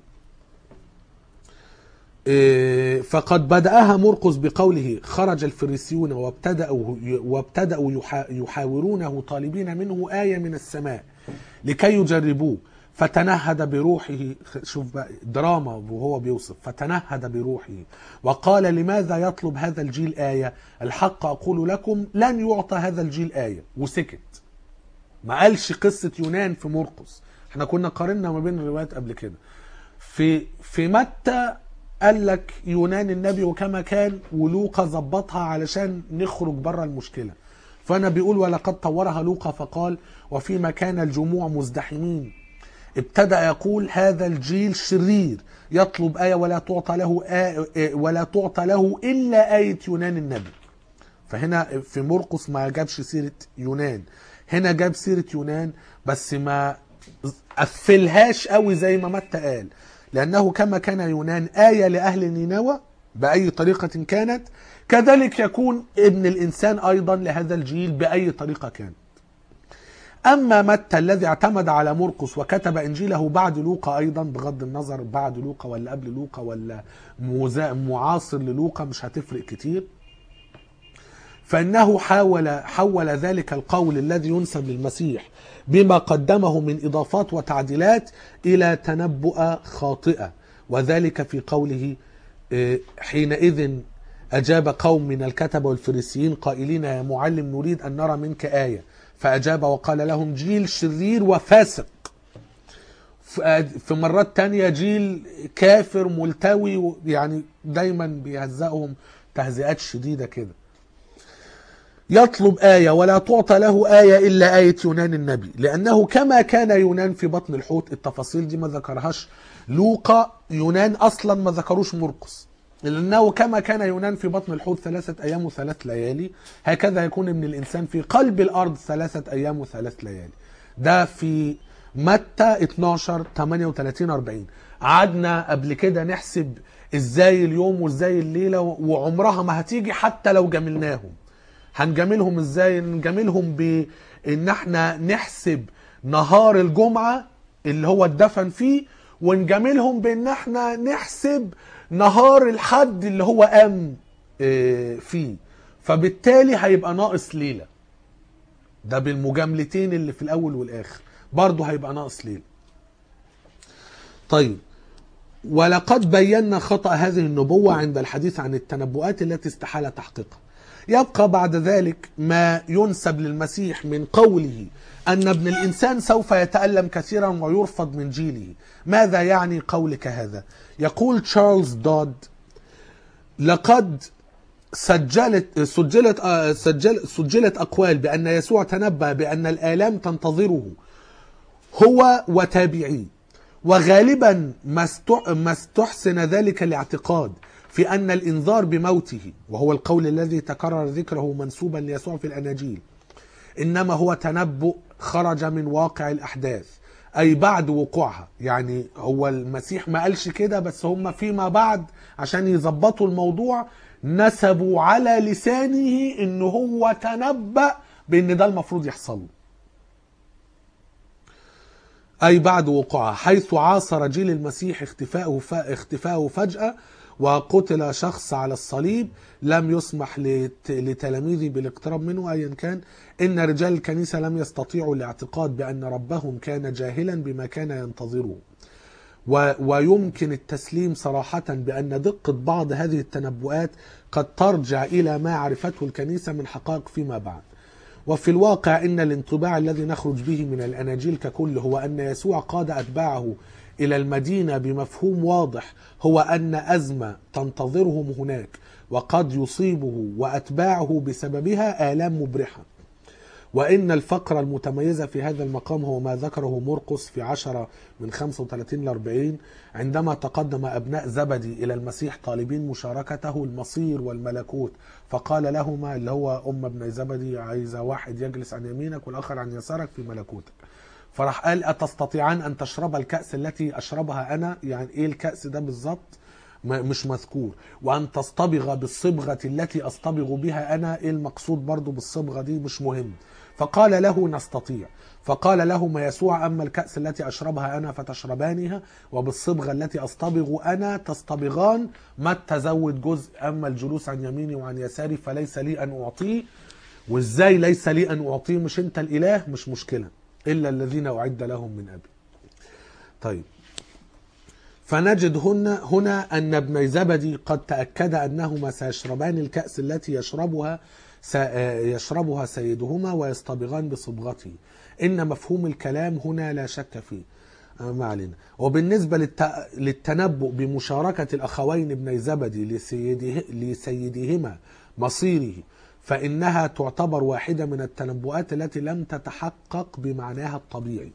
إيه، فقد بدأها مرقس بقوله خرج الفريسيون وابتدأوا وابتدأوا يحا- يحاورونه طالبين منه آية من السماء لكي يجربوه فتنهد بروحه شوف بقى دراما وهو بيوصف فتنهد بروحه وقال لماذا يطلب هذا الجيل آية الحق أقول لكم لن يعطى هذا الجيل آية وسكت ما قالش قصة يونان في مرقس احنا كنا قارنا ما بين الروايات قبل كده في في متى قال لك يونان النبي وكما كان ولوقا ظبطها علشان نخرج بره المشكله فانا بيقول ولقد طورها لوقا فقال وفيما كان الجموع مزدحمين ابتدأ يقول هذا الجيل شرير يطلب آية ولا تعطى له آية ولا تعطى له إلا آية يونان النبي فهنا في مرقس ما جابش سيرة يونان هنا جاب سيرة يونان بس ما قفلهاش قوي زي ما متى قال لأنه كما كان يونان آية لأهل نينوى بأي طريقة كانت كذلك يكون ابن الإنسان أيضا لهذا الجيل بأي طريقة كانت أما متى الذي اعتمد على مرقس وكتب إنجيله بعد لوقا أيضا بغض النظر بعد لوقا ولا قبل لوقا ولا موزا- معاصر للوقا مش هتفرق كتير فإنه حاول حول ذلك القول الذي ينسب للمسيح بما قدمه من إضافات وتعديلات إلى تنبؤة خاطئة وذلك في قوله آه، حينئذ أجاب قوم من الكتبة والفريسيين قائلين يا معلم نريد أن نرى منك آية فأجاب وقال لهم جيل شرير وفاسق في في مرات تانية جيل كافر ملتوي يعني دايما بيهزقهم تهزئات شديدة كده يطلب آية ولا تعطى له آية إلا آية يونان النبي لأنه كما كان يونان في بطن الحوت التفاصيل دي ما ذكرهاش لوقا يونان أصلا ما ذكروش مرقس لأنه كما كان يونان في بطن الحوت ثلاثة أيام وثلاث ليالي هكذا يكون ابن الإنسان في قلب الأرض ثلاثة أيام وثلاث ليالي ده في متى 12 38 40 قعدنا قبل كده نحسب ازاي اليوم وازاي الليله وعمرها ما هتيجي حتى لو جاملناهم هنجاملهم ازاي نجاملهم بان احنا نحسب نهار الجمعه اللي هو اتدفن فيه ونجاملهم بان احنا نحسب نهار الحد اللي هو قام آه، فيه فبالتالي هيبقى ناقص ليله ده بالمجاملتين اللي في الاول والاخر برضه هيبقى ناقص ليله طيب ولقد بينا خطأ هذه النبوة عند الحديث عن التنبؤات التي استحال تحقيقها يبقى بعد ذلك ما ينسب للمسيح من قوله أن ابن الإنسان سوف يتألم كثيرا ويرفض من جيله ماذا يعني قولك هذا يقول تشارلز دود لقد سجلت سجلت آه، سجل سجلت أقوال بأن يسوع تنبأ بأن الآلام تنتظره هو وتابعيه وغالبا ما استح- ما استحسن ذلك الاعتقاد في أن الإنذار بموته وهو القول الذي تكرر ذكره منسوبا ليسوع في الأناجيل إنما هو تنبؤ خرج من واقع الأحداث أي بعد وقوعها يعني هو المسيح ما قالش كده بس هم فيما بعد عشان يظبطوا الموضوع نسبوا على لسانه إن هو تنبأ بإن ده المفروض يحصل له أي بعد وقوعها حيث عاصر جيل المسيح اختفاءه ف... اختفاءه فجأة وقتل شخص على الصليب لم يسمح لت... لتلاميذه بالاقتراب منه أيا كان إن رجال الكنيسة لم يستطيعوا الاعتقاد بأن ربهم كان جاهلا بما كان ينتظره و... ويمكن التسليم صراحة بأن دقة بعض هذه التنبؤات قد ترجع إلى ما عرفته الكنيسة من حقائق فيما بعد وفي الواقع ان الانطباع الذي نخرج به من الاناجيل ككل هو ان يسوع قاد اتباعه الى المدينه بمفهوم واضح هو ان ازمه تنتظرهم هناك وقد يصيبه واتباعه بسببها الام مبرحه وإن الفقرة المتميزة في هذا المقام هو ما ذكره مرقس في عشرة من 35 ل 40 عندما تقدم أبناء زبدي إلى المسيح طالبين مشاركته المصير والملكوت فقال لهما اللي هو أم ابن زبدي عايزة واحد يجلس عن يمينك والآخر عن يسارك في ملكوتك فراح قال أتستطيعان أن تشرب الكأس التي أشربها أنا يعني إيه الكأس ده بالظبط م- مش مذكور وأن تصطبغ بالصبغة التي أصطبغ بها أنا إيه المقصود برضو بالصبغة دي مش مهم فقال له نستطيع فقال لهما يسوع أما الكأس التي أشربها أنا فتشربانها وبالصبغة التي أصطبغ أنا تصطبغان ما تزود جزء أما الجلوس عن يميني وعن يساري فليس لي أن أعطيه وإزاي ليس لي أن أعطيه مش أنت الإله مش مشكلة إلا الذين أعد لهم من أبي طيب فنجد هنا هنا أن ابني زبدي قد تأكد أنهما سيشربان الكأس التي يشربها س- يشربها سيدهما ويصطبغان بصبغته إن مفهوم الكلام هنا لا شك فيه آه، ما علينا وبالنسبة للت... للتنبؤ بمشاركة الأخوين ابني زبدي لسيده... لسيدهما مصيره فإنها تعتبر واحدة من التنبؤات التي لم تتحقق بمعناها الطبيعي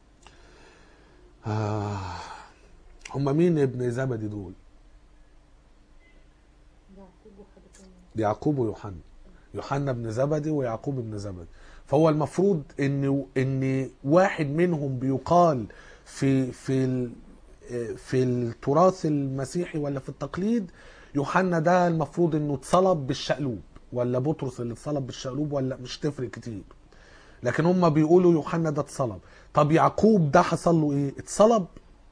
آه. هم مين ابن زبدي دول يعقوب وحد تاني يعقوب ويوحنا يوحنا بن زبدي ويعقوب بن زبدي فهو المفروض ان ان واحد منهم بيقال في في ال- في التراث المسيحي ولا في التقليد يوحنا ده المفروض انه اتصلب بالشقلوب ولا بطرس اللي اتصلب بالشقلوب ولا مش تفرق كتير لكن هم بيقولوا يوحنا ده اتصلب طب يعقوب ده حصل له ايه اتصلب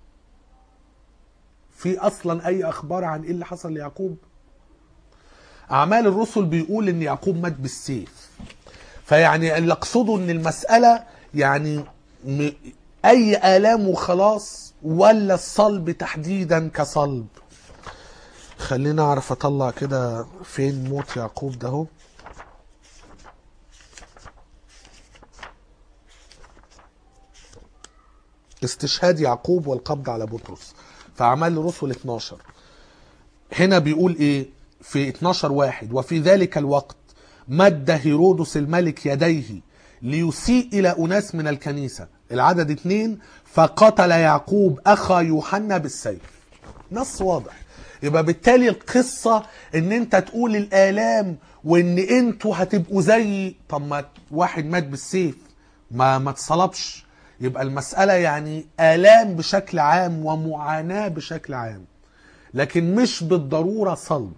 في اصلا اي اخبار عن ايه اللي حصل ليعقوب اعمال الرسل بيقول ان يعقوب مات بالسيف فيعني اللي اقصده ان المساله يعني م... اي الام وخلاص ولا الصلب تحديدا كصلب خلينا اعرف اطلع كده فين موت يعقوب ده اهو استشهاد يعقوب والقبض على بطرس في اعمال الرسل 12 هنا بيقول ايه في 12 واحد وفي ذلك الوقت مد هيرودس الملك يديه ليسيء الى اناس من الكنيسه العدد اتنين فقتل يعقوب اخا يوحنا بالسيف نص واضح يبقى بالتالي القصة ان انت تقول الالام وان انتوا هتبقوا زي طب ما واحد مات بالسيف ما ما اتصلبش يبقى المسألة يعني آلام بشكل عام ومعاناة بشكل عام لكن مش بالضرورة صلب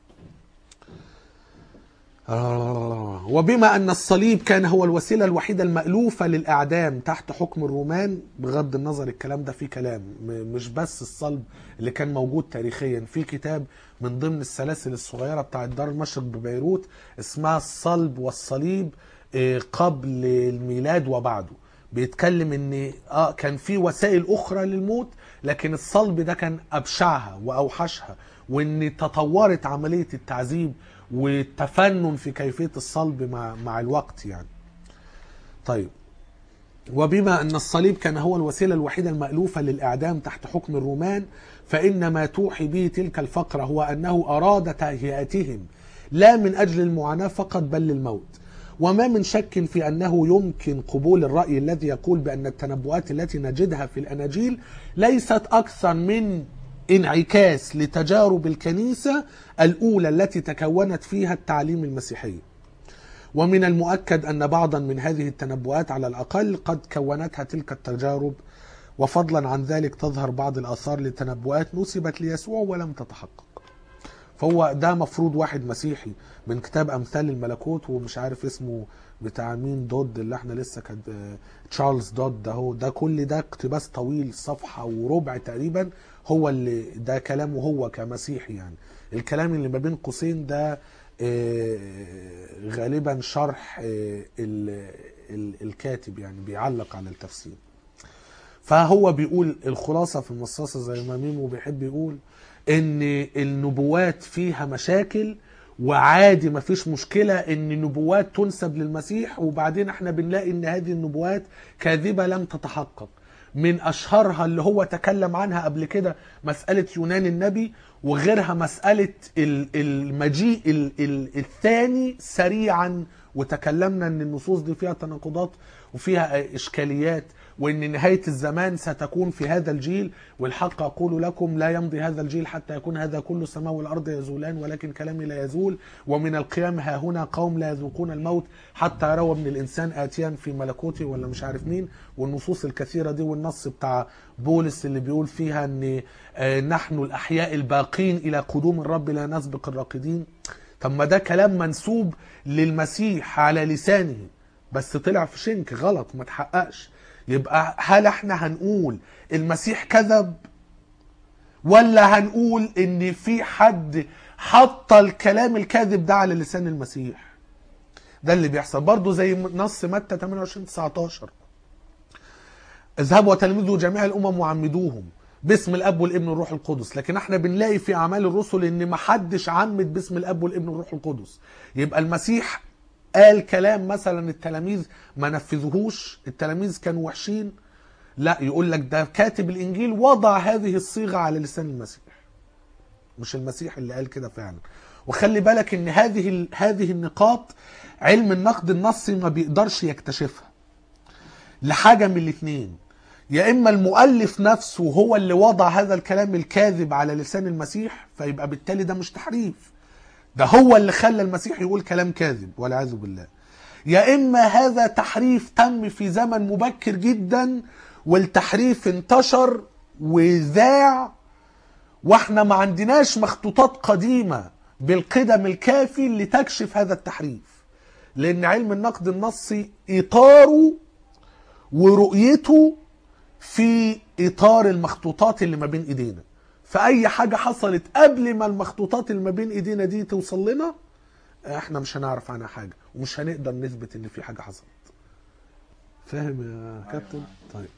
وبما أن الصليب كان هو الوسيلة الوحيدة المألوفة للإعدام تحت حكم الرومان بغض النظر الكلام ده فيه كلام م- مش بس الصلب اللي كان موجود تاريخيا في كتاب من ضمن السلاسل الصغيرة بتاعت دار المشرق ببيروت اسمها الصلب والصليب آه، قبل الميلاد وبعده بيتكلم ان اه كان في وسائل اخرى للموت لكن الصلب ده كان ابشعها واوحشها وان تطورت عمليه التعذيب والتفنن في كيفيه الصلب مع مع الوقت يعني. طيب وبما أن الصليب كان هو الوسيلة الوحيدة المألوفة للإعدام تحت حكم الرومان فإن ما توحي به تلك الفقرة هو أنه أراد تهيئتهم لا من أجل المعاناة فقط بل للموت وما من شك في أنه يمكن قبول الرأي الذي يقول بأن التنبؤات التي نجدها في الأناجيل ليست أكثر من انعكاس لتجارب الكنيسة الأولى التي تكونت فيها التعليم المسيحي ومن المؤكد أن بعضا من هذه التنبؤات على الأقل قد كونتها تلك التجارب وفضلا عن ذلك تظهر بعض الآثار لتنبؤات نسبت ليسوع ولم تتحقق فهو ده مفروض واحد مسيحي من كتاب أمثال الملكوت ومش عارف اسمه بتاع مين دود اللي احنا لسه كان آه، تشارلز دود ده هو ده كل ده اقتباس طويل صفحة وربع تقريبا هو اللي ده كلامه هو كمسيحي يعني الكلام اللي ما بين قوسين ده آه، غالبا شرح آه، ال- ال- الكاتب يعني بيعلق على التفسير فهو بيقول الخلاصة في المصاصة زي ما ميمو بيحب يقول ان النبوات فيها مشاكل وعادي مفيش مشكلة ان النبوات تنسب للمسيح وبعدين احنا بنلاقي ان هذه النبوات كاذبة لم تتحقق من اشهرها اللي هو تكلم عنها قبل كده مسألة يونان النبي وغيرها مسألة ال- المجيء ال- ال- الثاني سريعا وتكلمنا ان النصوص دي فيها تناقضات وفيها اشكاليات وان نهايه الزمان ستكون في هذا الجيل والحق اقول لكم لا يمضي هذا الجيل حتى يكون هذا كل السماء والارض يزولان ولكن كلامي لا يزول ومن القيام ها هنا قوم لا يذوقون الموت حتى يروا ابن الانسان اتيا في ملكوته ولا مش عارف مين والنصوص الكثيره دي والنص بتاع بولس اللي بيقول فيها ان آه، نحن الاحياء الباقين الى قدوم الرب لا نسبق الراقدين طب ما ده كلام منسوب للمسيح على لسانه بس طلع في شنك غلط ما تحققش يبقى هل احنا هنقول المسيح كذب ولا هنقول ان في حد حط الكلام الكاذب ده على لسان المسيح ده اللي بيحصل برضه زي نص متى 28 19 اذهبوا وتلمذوا جميع الامم وعمدوهم باسم الاب والابن والروح القدس لكن احنا بنلاقي في اعمال الرسل ان ما حدش عمد باسم الاب والابن والروح القدس يبقى المسيح قال كلام مثلا التلاميذ ما نفذوهوش التلاميذ كانوا وحشين لا يقول لك ده كاتب الانجيل وضع هذه الصيغه على لسان المسيح مش المسيح اللي قال كده فعلا وخلي بالك ان هذه ال- هذه النقاط علم النقد النصي ما بيقدرش يكتشفها لحاجه من الاثنين يا اما المؤلف نفسه هو اللي وضع هذا الكلام الكاذب على لسان المسيح فيبقى بالتالي ده مش تحريف ده هو اللي خلى المسيح يقول كلام كاذب والعياذ بالله يا اما هذا تحريف تم في زمن مبكر جدا والتحريف انتشر وذاع واحنا ما عندناش مخطوطات قديمه بالقدم الكافي لتكشف هذا التحريف لان علم النقد النصي اطاره ورؤيته في اطار المخطوطات اللي ما بين ايدينا فاي حاجه حصلت قبل ما المخطوطات اللي ما بين ايدينا دي توصل لنا احنا مش هنعرف عنها حاجه ومش هنقدر نثبت ان في حاجه حصلت فاهم يا كابتن طيب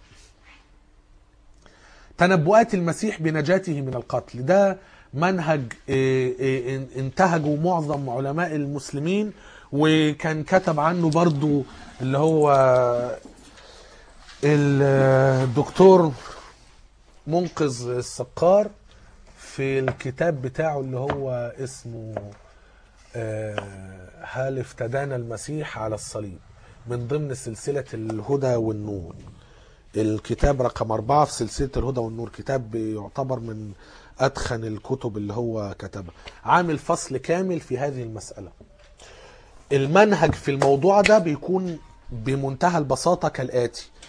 تنبؤات المسيح بنجاته من القتل ده منهج اه، اه، انتهجه معظم علماء المسلمين وكان كتب عنه برضو اللي هو الدكتور منقذ السقار في الكتاب بتاعه اللي هو اسمه آه، هل افتدانا المسيح على الصليب من ضمن سلسلة الهدى والنور الكتاب رقم أربعة في سلسلة الهدى والنور كتاب يعتبر من أدخن الكتب اللي هو كتبها عامل فصل كامل في هذه المسألة المنهج في الموضوع ده بيكون بمنتهى البساطة كالآتي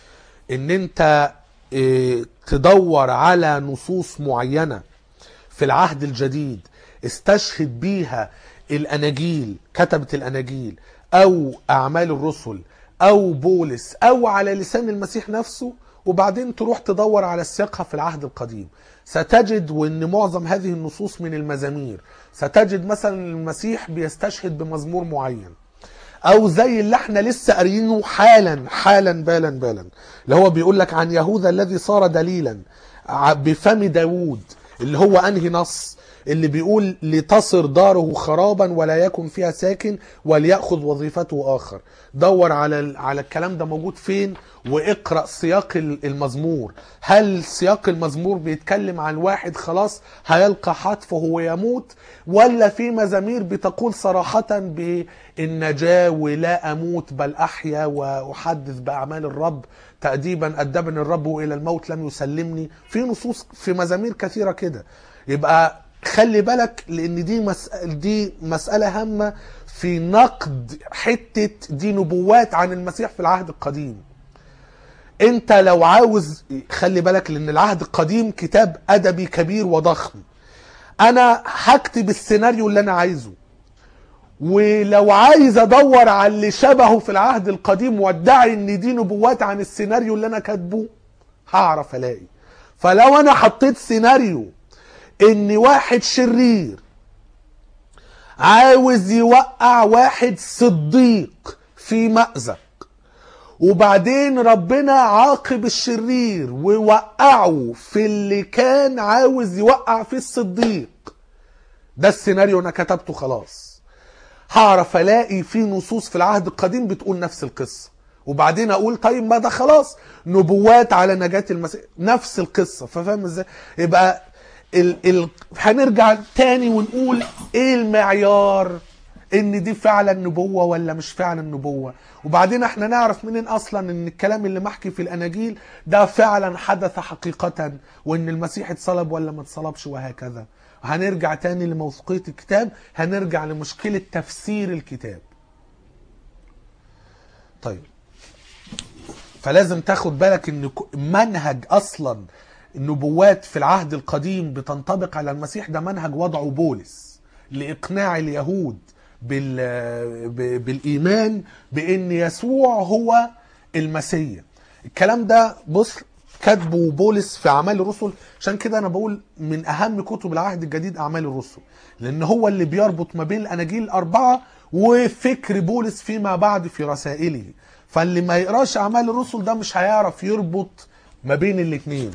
ان انت اه تدور على نصوص معينة في العهد الجديد استشهد بيها الاناجيل كتبة الاناجيل او اعمال الرسل او بولس او على لسان المسيح نفسه وبعدين تروح تدور على سياقها في العهد القديم ستجد وان معظم هذه النصوص من المزامير ستجد مثلا المسيح بيستشهد بمزمور معين او زي اللي احنا لسه قاريينه حالا حالا بالا بالا اللي هو بيقول لك عن يهوذا الذي صار دليلا ع- بفم داوود اللي هو انهي نص اللي بيقول لتصر داره خرابا ولا يكن فيها ساكن وليأخذ وظيفته آخر دور على ال- على الكلام ده موجود فين واقرأ سياق ال- المزمور هل سياق المزمور بيتكلم عن واحد خلاص هيلقى حتفه ويموت ولا في مزامير بتقول صراحة بالنجاة ولا أموت بل أحيا وأحدث بأعمال الرب تأديبا أدبني الرب وإلى الموت لم يسلمني في نصوص في مزامير كثيرة كده يبقى خلي بالك لان دي مسألة دي مسألة هامة في نقد حتة دي نبوات عن المسيح في العهد القديم انت لو عاوز خلي بالك لان العهد القديم كتاب ادبي كبير وضخم انا هكتب السيناريو اللي انا عايزه ولو عايز ادور على اللي شبهه في العهد القديم وادعي ان دي نبوات عن السيناريو اللي انا كاتبه هعرف الاقي فلو انا حطيت سيناريو ان واحد شرير عاوز يوقع واحد صديق في مأزق وبعدين ربنا عاقب الشرير ووقعه في اللي كان عاوز يوقع فيه الصديق ده السيناريو انا كتبته خلاص هعرف الاقي في نصوص في العهد القديم بتقول نفس القصه وبعدين اقول طيب ما ده خلاص نبوات على نجاة المسيح نفس القصه ففاهم ازاي يبقى ال ال هنرجع تاني ونقول ايه المعيار ان دي فعلا نبوة ولا مش فعلا نبوة وبعدين احنا نعرف منين اصلا ان الكلام اللي محكي في الاناجيل ده فعلا حدث حقيقة وان المسيح اتصلب ولا ما اتصلبش وهكذا هنرجع تاني لموثوقية الكتاب هنرجع لمشكلة تفسير الكتاب طيب فلازم تاخد بالك ان ك- منهج اصلا النبوات في العهد القديم بتنطبق على المسيح ده منهج وضعه بولس لاقناع اليهود بال ب- بالايمان بان يسوع هو المسيا الكلام ده بص كاتبه بولس في اعمال الرسل عشان كده انا بقول من اهم كتب العهد الجديد اعمال الرسل لان هو اللي بيربط ما بين الاناجيل الاربعه وفكر بولس فيما بعد في رسائله فاللي ما يقراش اعمال الرسل ده مش هيعرف يربط ما بين الاثنين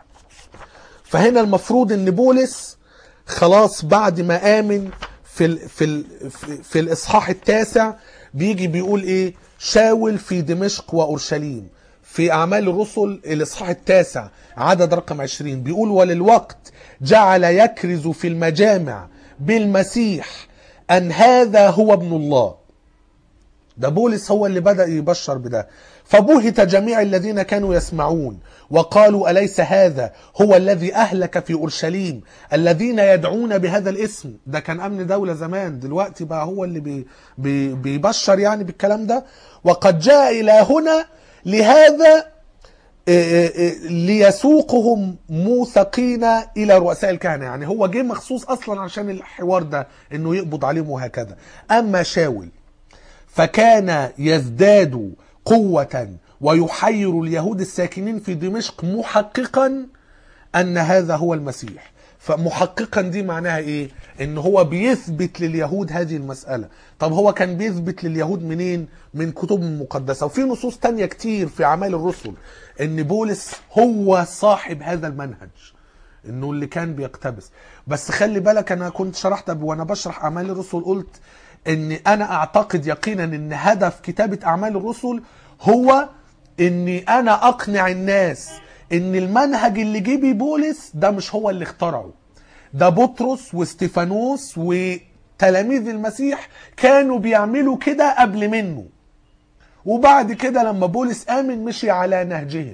فهنا المفروض ان بولس خلاص بعد ما امن في ال في ال في, في الاصحاح التاسع بيجي بيقول ايه شاول في دمشق واورشليم في اعمال الرسل الاصحاح التاسع عدد رقم 20 بيقول وللوقت جعل يكرز في المجامع بالمسيح ان هذا هو ابن الله ده بولس هو اللي بدأ يبشر بده فبهت جميع الذين كانوا يسمعون وقالوا أليس هذا هو الذي أهلك في أورشليم الذين يدعون بهذا الاسم ده كان أمن دولة زمان دلوقتي بقى هو اللي بي بي بيبشر يعني بالكلام ده وقد جاء إلى هنا لهذا إيه إيه ليسوقهم موثقين الى رؤساء الكهنه يعني هو جه مخصوص اصلا عشان الحوار ده انه يقبض عليهم وهكذا اما شاول فكان يزداد قوة ويحير اليهود الساكنين في دمشق محققا أن هذا هو المسيح فمحققا دي معناها ايه ان هو بيثبت لليهود هذه المسألة طب هو كان بيثبت لليهود منين من كتب مقدسة وفي نصوص تانية كتير في اعمال الرسل ان بولس هو صاحب هذا المنهج انه اللي كان بيقتبس بس خلي بالك انا كنت شرحت وانا بشرح اعمال الرسل قلت ان انا اعتقد يقينا ان هدف كتابة اعمال الرسل هو اني انا اقنع الناس ان المنهج اللي جه بيه بولس ده مش هو اللي اخترعه ده بطرس واستيفانوس وتلاميذ المسيح كانوا بيعملوا كده قبل منه وبعد كده لما بولس امن مشي على نهجهم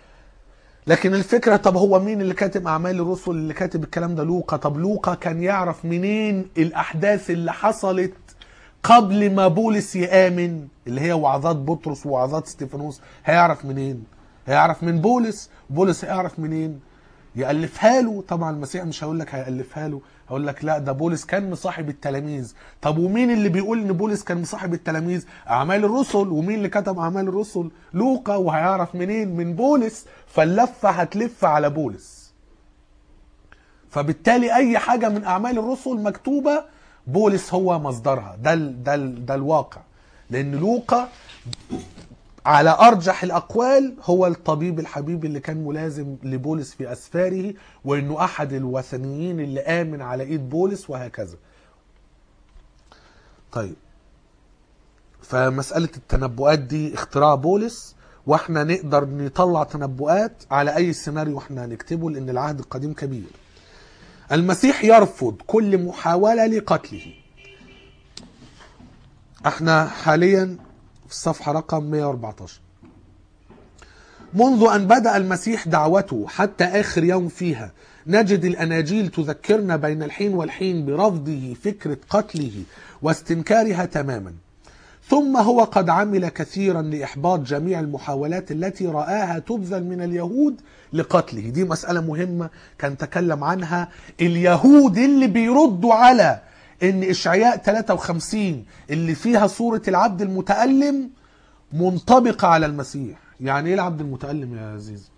لكن الفكرة طب هو مين اللي كاتب أعمال الرسل اللي كاتب الكلام ده لوقا طب لوقا كان يعرف منين الأحداث اللي حصلت قبل ما بولس يآمن اللي هي وعظات بطرس ووعظات استيفانوس هيعرف منين هيعرف من بولس بولس هيعرف منين يألفها له طبعا المسيح مش هقول لك هيألفها له هقول لك لا ده بولس كان مصاحب التلاميذ طب ومين اللي بيقول ان بولس كان مصاحب التلاميذ اعمال الرسل ومين اللي كتب اعمال الرسل لوقا وهيعرف منين من بولس فاللفه هتلف على بولس فبالتالي اي حاجه من اعمال الرسل مكتوبه بولس هو مصدرها ده ال ده ال ده الواقع لان لوقا على ارجح الاقوال هو الطبيب الحبيب اللي كان ملازم لبولس في اسفاره وانه احد الوثنيين اللي امن على ايد بولس وهكذا طيب فمساله التنبؤات دي اختراع بولس واحنا نقدر نطلع تنبؤات على اي سيناريو احنا هنكتبه لان العهد القديم كبير المسيح يرفض كل محاوله لقتله احنا حاليا في الصفحة رقم 114 منذ أن بدأ المسيح دعوته حتى آخر يوم فيها نجد الأناجيل تذكرنا بين الحين والحين برفضه فكرة قتله واستنكارها تماما ثم هو قد عمل كثيرا لإحباط جميع المحاولات التي رآها تبذل من اليهود لقتله دي مسألة مهمة كان تكلم عنها اليهود اللي بيردوا على ان اشعياء 53 اللي فيها صورة العبد المتألم منطبقة على المسيح يعني ايه العبد المتألم يا عزيز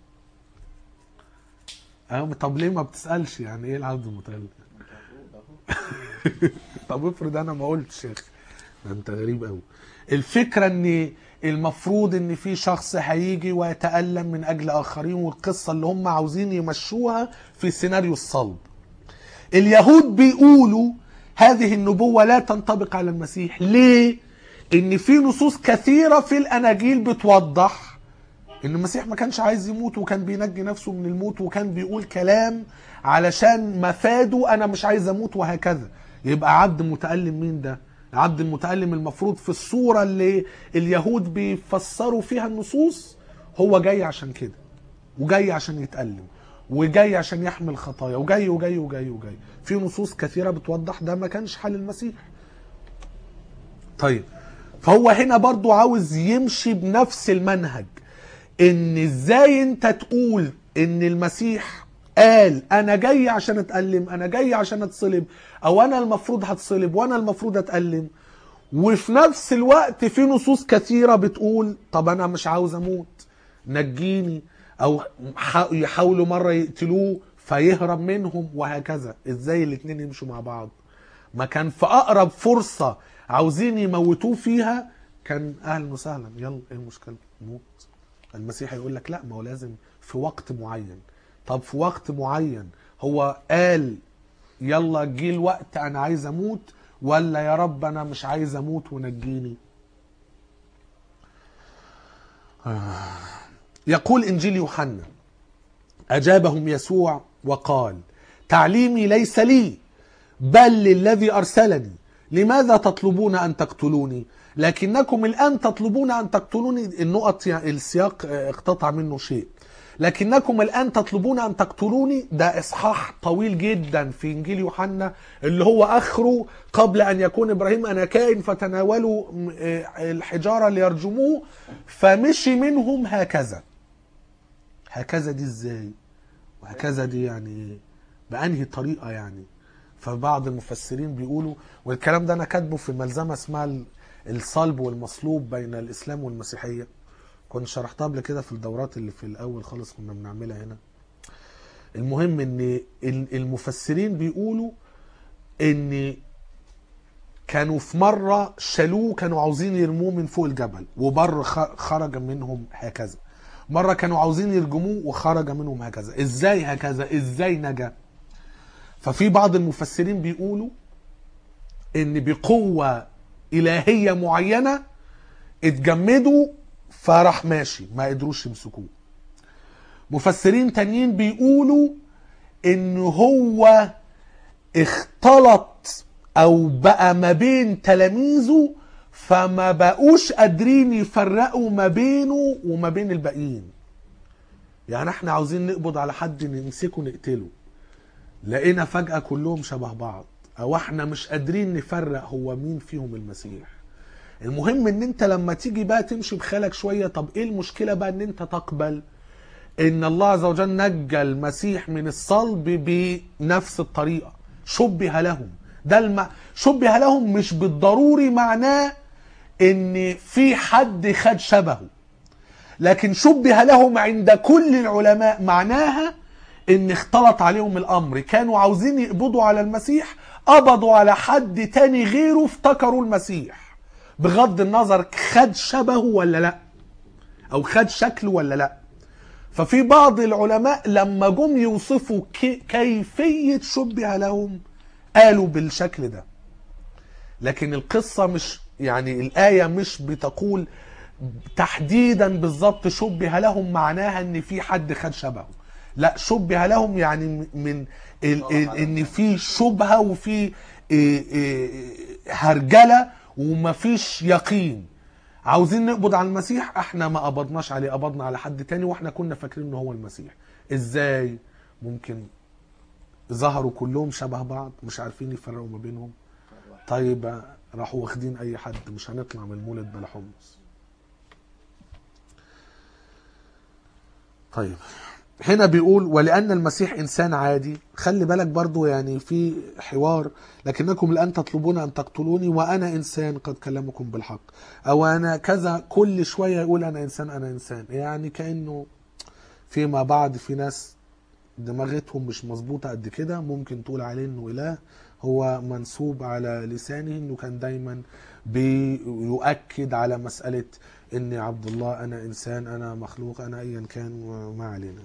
أه طب ليه ما بتسألش يعني ايه العبد المتألم طب افرض انا ما قلتش يا اخي ده انت غريب قوي الفكرة ان المفروض ان في شخص هيجي ويتألم من اجل اخرين والقصة اللي هم عاوزين يمشوها في سيناريو الصلب اليهود بيقولوا هذه النبوة لا تنطبق على المسيح ليه؟ ان في نصوص كثيرة في الاناجيل بتوضح ان المسيح ما كانش عايز يموت وكان بينجي نفسه من الموت وكان بيقول كلام علشان مفاده انا مش عايز اموت وهكذا يبقى عبد متألم مين ده عبد المتألم المفروض في الصورة اللي اليهود بيفسروا فيها النصوص هو جاي عشان كده وجاي عشان يتألم وجاي عشان يحمل خطايا وجاي وجاي وجاي وجاي في نصوص كثيرة بتوضح ده ما كانش حال المسيح طيب فهو هنا برضو عاوز يمشي بنفس المنهج ان ازاي انت تقول ان المسيح قال انا جاي عشان اتألم انا جاي عشان اتصلب او انا المفروض هتصلب وانا المفروض اتألم وفي نفس الوقت في نصوص كثيرة بتقول طب انا مش عاوز اموت نجيني او يحاولوا مرة يقتلوه فيهرب منهم وهكذا ازاي الاتنين يمشوا مع بعض ما كان في اقرب فرصة عاوزين يموتوه فيها كان اهلا وسهلا يلا ايه المشكلة موت المسيح يقول لك لا ما هو لازم في وقت معين طب في وقت معين هو قال يلا جه الوقت انا عايز اموت ولا يا رب انا مش عايز اموت ونجيني يقول انجيل يوحنا اجابهم يسوع وقال تعليمي ليس لي بل للذي ارسلني لماذا تطلبون ان تقتلوني لكنكم الان تطلبون ان تقتلوني النقط يعني السياق اقتطع منه شيء لكنكم الان تطلبون ان تقتلوني ده اصحاح طويل جدا في انجيل يوحنا اللي هو اخره قبل ان يكون ابراهيم انا كائن فتناولوا الحجاره ليرجموه فمشي منهم هكذا هكذا دي ازاي وهكذا دي يعني بانهي طريقه يعني فبعض المفسرين بيقولوا والكلام ده انا كاتبه في ملزمه اسمها الصلب والمصلوب بين الاسلام والمسيحيه كنت شرحتها قبل كده في الدورات اللي في الاول خالص كنا بنعملها هنا المهم ان المفسرين بيقولوا ان كانوا في مرة شالوه كانوا عاوزين يرموه من فوق الجبل وبر خرج منهم هكذا مرة كانوا عاوزين يرجموه وخرج منهم هكذا ازاي هكذا ازاي نجا ففي بعض المفسرين بيقولوا ان بقوة الهية معينة اتجمدوا فراح ماشي ما قدروش يمسكوه مفسرين تانيين بيقولوا ان هو اختلط او بقى ما بين تلاميذه فما بقوش قادرين يفرقوا ما بينه وما بين الباقيين يعني احنا عاوزين نقبض على حد نمسكه نقتله لقينا فجأة كلهم شبه بعض او احنا مش قادرين نفرق هو مين فيهم المسيح المهم ان انت لما تيجي بقى تمشي بخيالك شويه طب ايه المشكله بقى ان انت تقبل ان الله عز وجل نجى المسيح من الصلب بنفس الطريقه شبه لهم ده الم... شبه لهم مش بالضروري معناه ان في حد خد شبهه لكن شبه لهم عند كل العلماء معناها ان اختلط عليهم الامر كانوا عاوزين يقبضوا على المسيح قبضوا على حد تاني غيره افتكروا المسيح بغض النظر خد شبهه ولا لا او خد شكله ولا لا ففي بعض العلماء لما جم يوصفوا كي- كيفية شبه لهم قالوا بالشكل ده لكن القصة مش يعني الآية مش بتقول تحديدا بالظبط شبه لهم معناها ان في حد خد شبهه لا شبه لهم يعني من ال ال ان في شبهه وفي إيه إيه هرجله ومفيش يقين عاوزين نقبض على المسيح احنا ما قبضناش عليه قبضنا على حد تاني واحنا كنا فاكرين ان هو المسيح ازاي ممكن ظهروا كلهم شبه بعض مش عارفين يفرقوا ما بينهم طيب راحوا واخدين اي حد مش هنطلع من المولد بلا حمص طيب هنا بيقول ولأن المسيح إنسان عادي خلي بالك برضو يعني في حوار لكنكم الآن تطلبون أن تقتلوني وأنا إنسان قد كلمكم بالحق أو أنا كذا كل شوية يقول أنا إنسان أنا إنسان يعني كأنه فيما بعد في ناس دماغتهم مش مظبوطة قد كده ممكن تقول عليه انه اله هو منسوب على لسانه انه كان دايما بيؤكد على مسألة اني عبد الله انا انسان انا مخلوق انا ايا كان وما علينا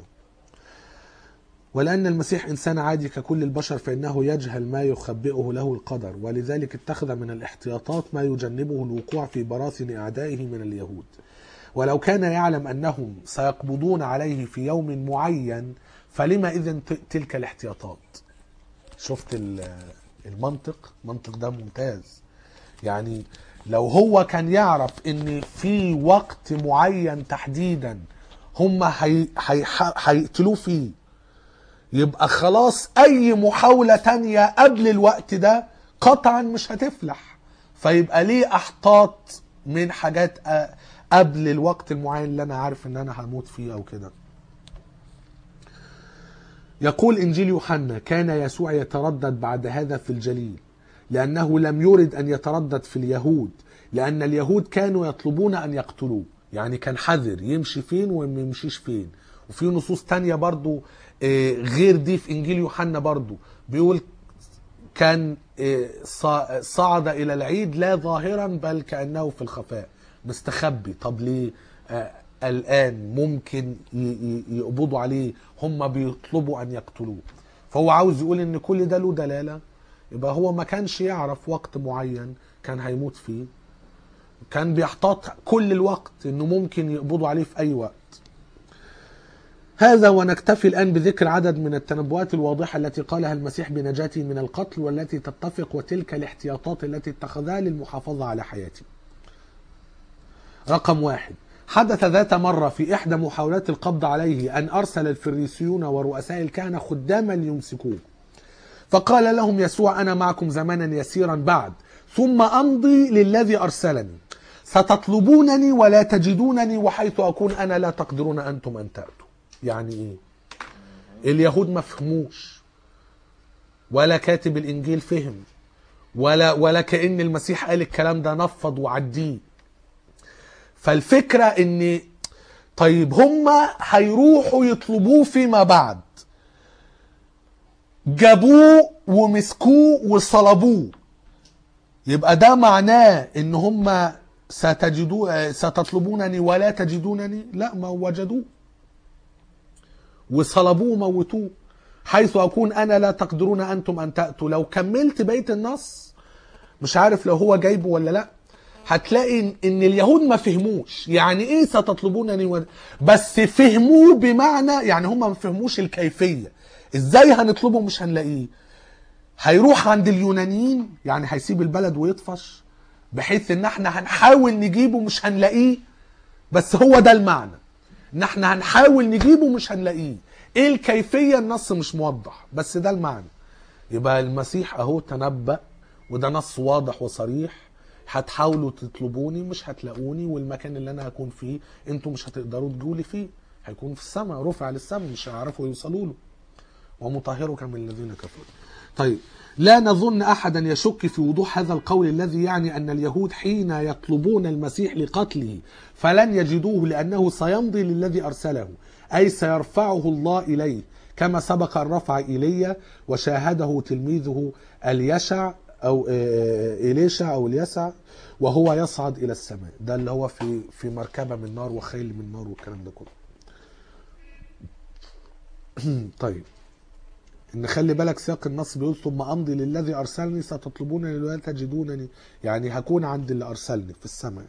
ولأن المسيح إنسان عادي ككل البشر فإنه يجهل ما يخبئه له القدر ولذلك اتخذ من الاحتياطات ما يجنبه الوقوع في براثن أعدائه من اليهود ولو كان يعلم أنهم سيقبضون عليه في يوم معين فلما إذن ت- تلك الاحتياطات شفت ال- المنطق منطق ده ممتاز يعني لو هو كان يعرف ان في وقت معين تحديدا هم هي- هي- هيقتلوه فيه يبقى خلاص اي محاولة تانية قبل الوقت ده قطعا مش هتفلح فيبقى ليه احتاط من حاجات أ- قبل الوقت المعين اللي انا عارف ان انا هموت فيه او كده يقول انجيل يوحنا كان يسوع يتردد بعد هذا في الجليل لانه لم يرد ان يتردد في اليهود لان اليهود كانوا يطلبون ان يقتلوه يعني كان حذر يمشي فين وما يمشيش فين وفي نصوص تانية برضو آه، غير دي في انجيل يوحنا برضو بيقول كان آه، صا- صعد الى العيد لا ظاهرا بل كانه في الخفاء مستخبي طب ليه آه، الان ممكن ي- ي- يقبضوا عليه هم بيطلبوا ان يقتلوه فهو عاوز يقول ان كل ده له دلاله يبقى هو ما كانش يعرف وقت معين كان هيموت فيه كان بيحتاط كل الوقت انه ممكن يقبضوا عليه في اي وقت هذا ونكتفي الآن بذكر عدد من التنبؤات الواضحة التي قالها المسيح بنجاته من القتل والتي تتفق وتلك الاحتياطات التي اتخذها للمحافظة على حياته رقم واحد حدث ذات مرة في إحدى محاولات القبض عليه أن أرسل الفريسيون ورؤساء الكهنة خداما ليمسكوه فقال لهم يسوع أنا معكم زمانا يسيرا بعد ثم أمضي للذي أرسلني ستطلبونني ولا تجدونني وحيث أكون أنا لا تقدرون أنتم أن تأتوا يعني إيه اليهود ما فهموش ولا كاتب الإنجيل فهم ولا ولا كأن المسيح قال الكلام ده نفض وعديه فالفكرة ان طيب هما هيروحوا يطلبوه فيما بعد جابوه ومسكوه وصلبوه يبقى ده معناه ان هما ستجدوا ستطلبونني ولا تجدونني لا ما وجدوه وصلبوه وموتوه حيث اكون انا لا تقدرون انتم ان تاتوا لو كملت بيت النص مش عارف لو هو جايبه ولا لا هتلاقي ان إن اليهود ما فهموش يعني ايه ستطلبونني و... بس فهموه بمعنى يعني هم ما فهموش الكيفيه ازاي هنطلبه مش هنلاقيه هيروح عند اليونانيين يعني هيسيب البلد ويطفش بحيث ان احنا هنحاول نجيبه مش هنلاقيه بس هو ده المعنى ان احنا هنحاول نجيبه مش هنلاقيه ايه الكيفيه النص مش موضح بس ده المعنى يبقى المسيح اهو تنبأ وده نص واضح وصريح هتحاولوا تطلبوني مش هتلاقوني والمكان اللي انا هكون فيه انتوا مش هتقدروا تجولي فيه هيكون في السماء رفع للسماء مش هيعرفوا يوصلوا له ومطهرك من الذين كفروا طيب لا نظن احدا يشك في وضوح هذا القول الذي يعني ان اليهود حين يطلبون المسيح لقتله فلن يجدوه لانه سيمضي للذي ارسله اي سيرفعه الله اليه كما سبق ان رفع ايليا وشاهده تلميذه اليشع او آه، اليشع او اليسع وهو يصعد الى السماء ده اللي هو في في مركبه من نار وخيل من نار والكلام ده كله طيب ان خلي بالك سياق النص بيقول ثم امضي للذي ارسلني ستطلبونني ولا تجدونني يعني هكون عند اللي ارسلني في السماء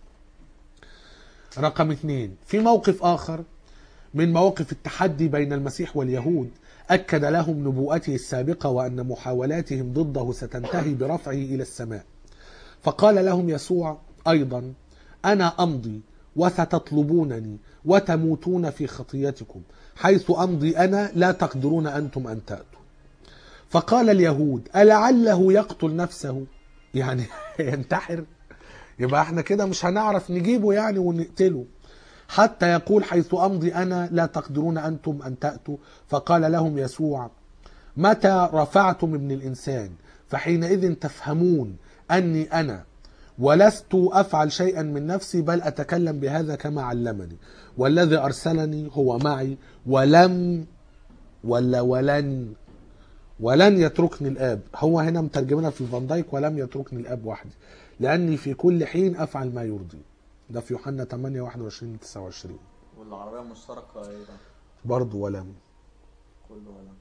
رقم اثنين في موقف اخر من مواقف التحدي بين المسيح واليهود اكد لهم نبوءته السابقه وان محاولاتهم ضده ستنتهي برفعه الى السماء فقال لهم يسوع ايضا انا امضي وستطلبونني وتموتون في خطيتكم حيث امضي انا لا تقدرون انتم ان تاتوا فقال اليهود ألعله يقتل نفسه يعني ينتحر يبقى احنا كده مش هنعرف نجيبه يعني ونقتله حتى يقول حيث أمضي أنا لا تقدرون أنتم أن تأتوا فقال لهم يسوع متى رفعتم ابن الإنسان فحينئذ تفهمون أني أنا ولست أفعل شيئا من نفسي بل أتكلم بهذا كما علمني والذي أرسلني هو معي ولم ولا ولن ولن يتركني الآب هو هنا مترجمنا في فان دايك ولم يتركني الآب وحدي لأني في كل حين أفعل ما يرضي ده في يوحنا 8 21 29 والعربية المشتركة ايضا برضه ولم كله ولا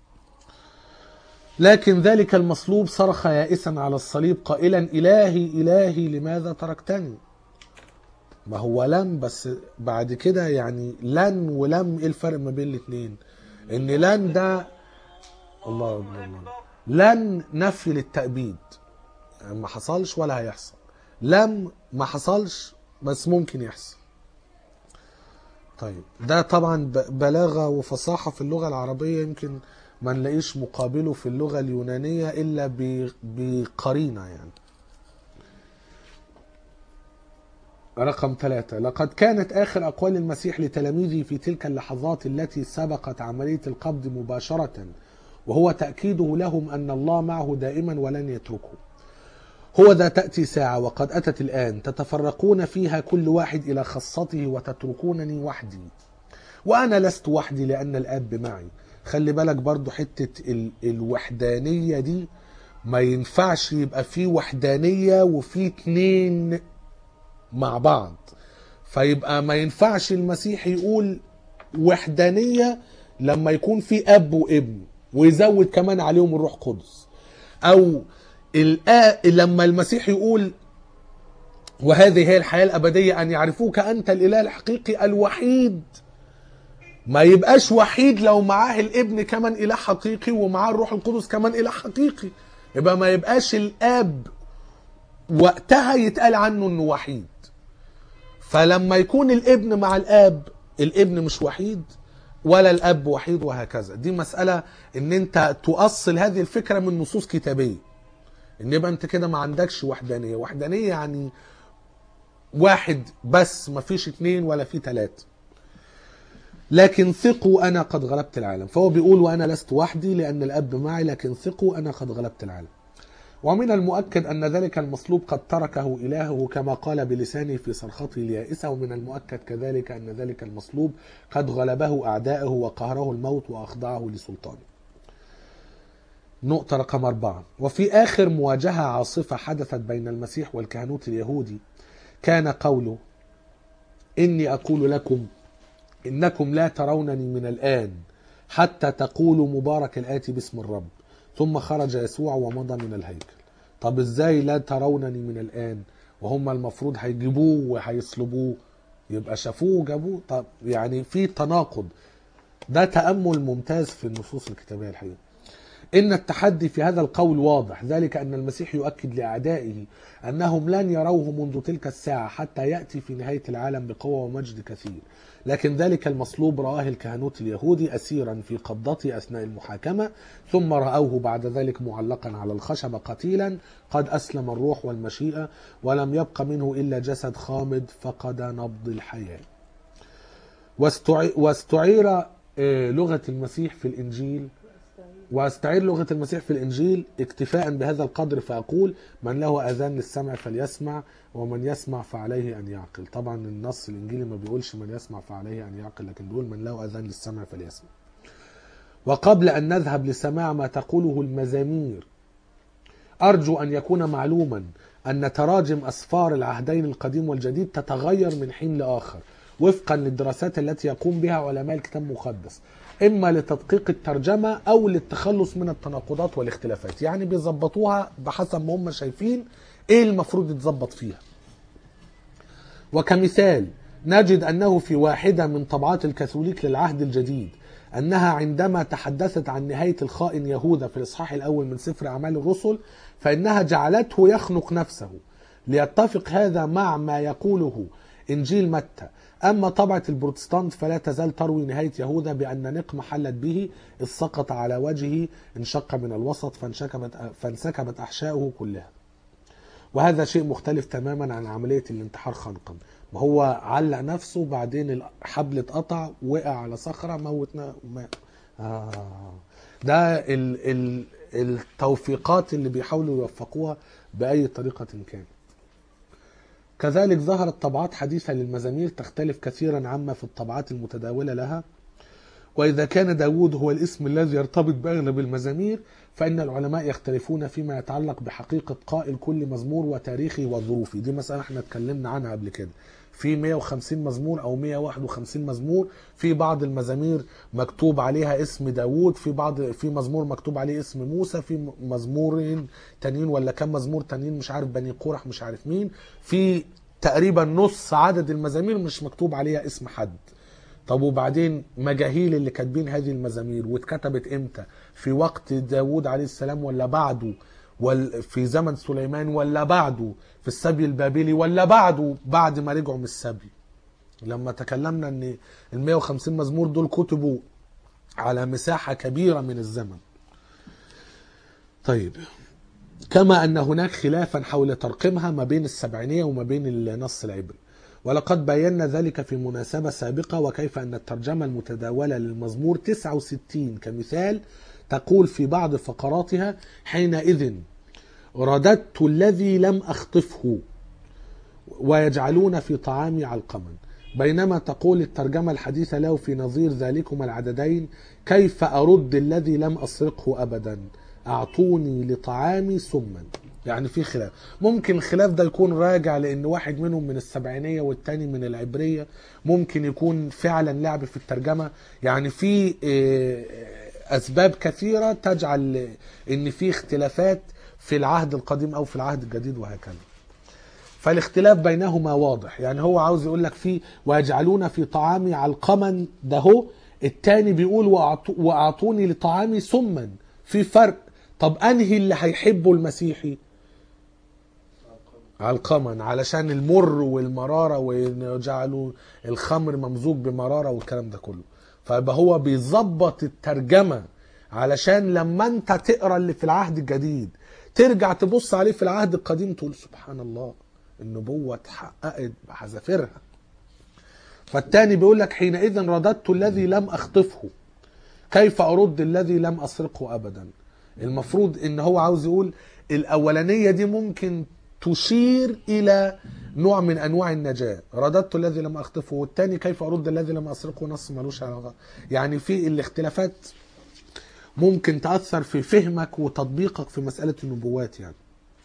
لكن ذلك المصلوب صرخ يائسا على الصليب قائلا إلهي إلهي لماذا تركتني ما هو لم بس بعد كده يعني لن ولم ايه الفرق ما بين الاثنين ان لن ده الله اكبر الله لن نفي للتأبيد يعني ما حصلش ولا هيحصل لم ما حصلش بس ممكن يحصل طيب ده طبعا ب- بلاغة وفصاحة في اللغة العربية يمكن ما نلاقيش مقابله في اللغة اليونانية إلا ب- بقرينة يعني رقم ثلاثة لقد كانت آخر أقوال المسيح لتلاميذه في تلك اللحظات التي سبقت عملية القبض مباشرة وهو تأكيده لهم أن الله معه دائما ولن يتركه هو ذا تأتي ساعة وقد أتت الآن تتفرقون فيها كل واحد إلى خاصته وتتركونني وحدي وأنا لست وحدي لأن الآب معي خلي بالك برضو حتة ال- الوحدانية دي ما ينفعش يبقى في وحدانية وفي اتنين مع بعض فيبقى ما ينفعش المسيح يقول وحدانية لما يكون في أب وابن ويزود كمان عليهم الروح القدس أو الآ... لما المسيح يقول وهذه هي الحياة الأبدية أن يعرفوك أنت الإله الحقيقي الوحيد ما يبقاش وحيد لو معاه الابن كمان إله حقيقي ومعاه الروح القدس كمان إله حقيقي يبقى ما يبقاش الآب وقتها يتقال عنه انه وحيد فلما يكون الابن مع الاب الابن مش وحيد ولا الاب وحيد وهكذا دي مسألة ان انت تؤصل هذه الفكرة من نصوص كتابية ان يبقى انت كده ما عندكش وحدانية وحدانية يعني واحد بس ما فيش اتنين ولا في تلاتة لكن ثقوا انا قد غلبت العالم فهو بيقول وانا لست وحدي لان الاب معي لكن ثقوا انا قد غلبت العالم ومن المؤكد أن ذلك المصلوب قد تركه إلهه كما قال بلسانه في صرخته اليائسة ومن المؤكد كذلك أن ذلك المصلوب قد غلبه أعداءه وقهره الموت وأخضعه لسلطانه نقطة رقم أربعة وفي آخر مواجهة عاصفة حدثت بين المسيح والكهنوت اليهودي كان قوله إني أقول لكم إنكم لا ترونني من الآن حتى تقولوا مبارك الآتي باسم الرب ثم خرج يسوع ومضى من الهيكل طب ازاي لا ترونني من الآن وهم المفروض هيجيبوه وهيصلبوه يبقى شافوه وجابوه طب يعني في تناقض ده تأمل ممتاز في النصوص الكتابية الحقيقة إن التحدي في هذا القول واضح ذلك أن المسيح يؤكد لأعدائه أنهم لن يروه منذ تلك الساعة حتى يأتي في نهاية العالم بقوة ومجد كثير لكن ذلك المصلوب رآه الكهنوت اليهودي أسيرا في قبضته أثناء المحاكمة ثم رأوه بعد ذلك معلقا على الخشبة قتيلا قد أسلم الروح والمشيئة ولم يبق منه إلا جسد خامد فقد نبض الحياة واستعي- واستعير آه، لغة المسيح في الإنجيل واستعير لغة المسيح في الإنجيل اكتفاء بهذا القدر فأقول من له أذان للسمع فليسمع ومن يسمع فعليه أن يعقل طبعا النص الإنجيلي ما بيقولش من يسمع فعليه أن يعقل لكن بيقول من له أذان للسمع فليسمع وقبل أن نذهب لسماع ما تقوله المزامير أرجو أن يكون معلوما أن تراجم أسفار العهدين القديم والجديد تتغير من حين لآخر وفقا للدراسات التي يقوم بها علماء الكتاب المقدس إما لتدقيق الترجمة أو للتخلص من التناقضات والاختلافات يعني بيظبطوها بحسب ما هم شايفين إيه المفروض يتظبط فيها وكمثال نجد أنه في واحدة من طبعات الكاثوليك للعهد الجديد أنها عندما تحدثت عن نهاية الخائن يهوذا في الإصحاح الأول من سفر أعمال الرسل فإنها جعلته يخنق نفسه ليتفق هذا مع ما يقوله إنجيل متى أما طبعة البروتستانت فلا تزال تروي نهاية يهوذا بأن نقمة حلت به إذ سقط على وجهه انشق من الوسط فانشكبت فانسكبت أحشاؤه كلها وهذا شيء مختلف تماما عن عملية الانتحار خنقا ما هو علق نفسه بعدين الحبل اتقطع وقع على صخرة موتنا ما آه. ده ال ال التوفيقات اللي بيحاولوا يوفقوها بأي طريقة كان كذلك ظهرت طبعات حديثة للمزامير تختلف كثيرا عما في الطبعات المتداولة لها وإذا كان داود هو الاسم الذي يرتبط بأغلب المزامير فإن العلماء يختلفون فيما يتعلق بحقيقة قائل كل مزمور وتاريخه وظروفه دي مسألة احنا اتكلمنا عنها قبل كده في 150 مزمور أو 151 مزمور في بعض المزامير مكتوب عليها اسم داود في بعض في مزمور مكتوب عليه اسم موسى في مزمورين تانيين ولا كم مزمور تانيين مش عارف بني قورح مش عارف مين في تقريبا نص عدد المزامير مش مكتوب عليها اسم حد طب وبعدين مجاهيل اللي كاتبين هذه المزامير واتكتبت امتى في وقت داود عليه السلام ولا بعده ولا في زمن سليمان ولا بعده في السبي البابلي ولا بعده بعد ما رجعوا من السبي لما تكلمنا ان ال 150 مزمور دول كتبوا على مساحة كبيرة من الزمن طيب كما أن هناك خلافا حول ترقيمها ما بين السبعينية وما بين النص العبري ولقد بينا ذلك في مناسبة سابقة وكيف أن الترجمة المتداولة للمزمور 69 كمثال تقول في بعض فقراتها حينئذ رددت الذي لم أخطفه ويجعلون في طعامي علقما بينما تقول الترجمة الحديثة له في نظير ذلكما العددين كيف أرد الذي لم أسرقه أبدا أعطوني لطعامي سما يعني في خلاف ممكن الخلاف ده يكون راجع لان واحد منهم من السبعينية والتاني من العبرية ممكن يكون فعلا لعب في الترجمة يعني في آه، اسباب كثيرة تجعل ان في اختلافات في العهد القديم او في العهد الجديد وهكذا فالاختلاف بينهما واضح يعني هو عاوز يقول لك في ويجعلون في طعامي علقما ده هو التاني بيقول وأعطو- واعطوني لطعامي سما في فرق طب انهي اللي هيحبه المسيحي علقما علشان المر والمراره وجعلوا الخمر ممزوج بمراره والكلام ده كله فيبقى هو بيظبط الترجمه علشان لما انت تقرا اللي في العهد الجديد ترجع تبص عليه في العهد القديم تقول سبحان الله النبوه اتحققت بحذافيرها فالتاني بيقول لك حينئذ رددت الذي لم اخطفه كيف ارد الذي لم اسرقه ابدا المفروض ان هو عاوز يقول الاولانيه دي ممكن تشير الى نوع من انواع النجاه رددت الذي لم اخطفه والتاني كيف ارد الذي لم اسرقه نص ملوش علاقه يعني في الاختلافات ممكن تاثر في فهمك وتطبيقك في مساله النبوات يعني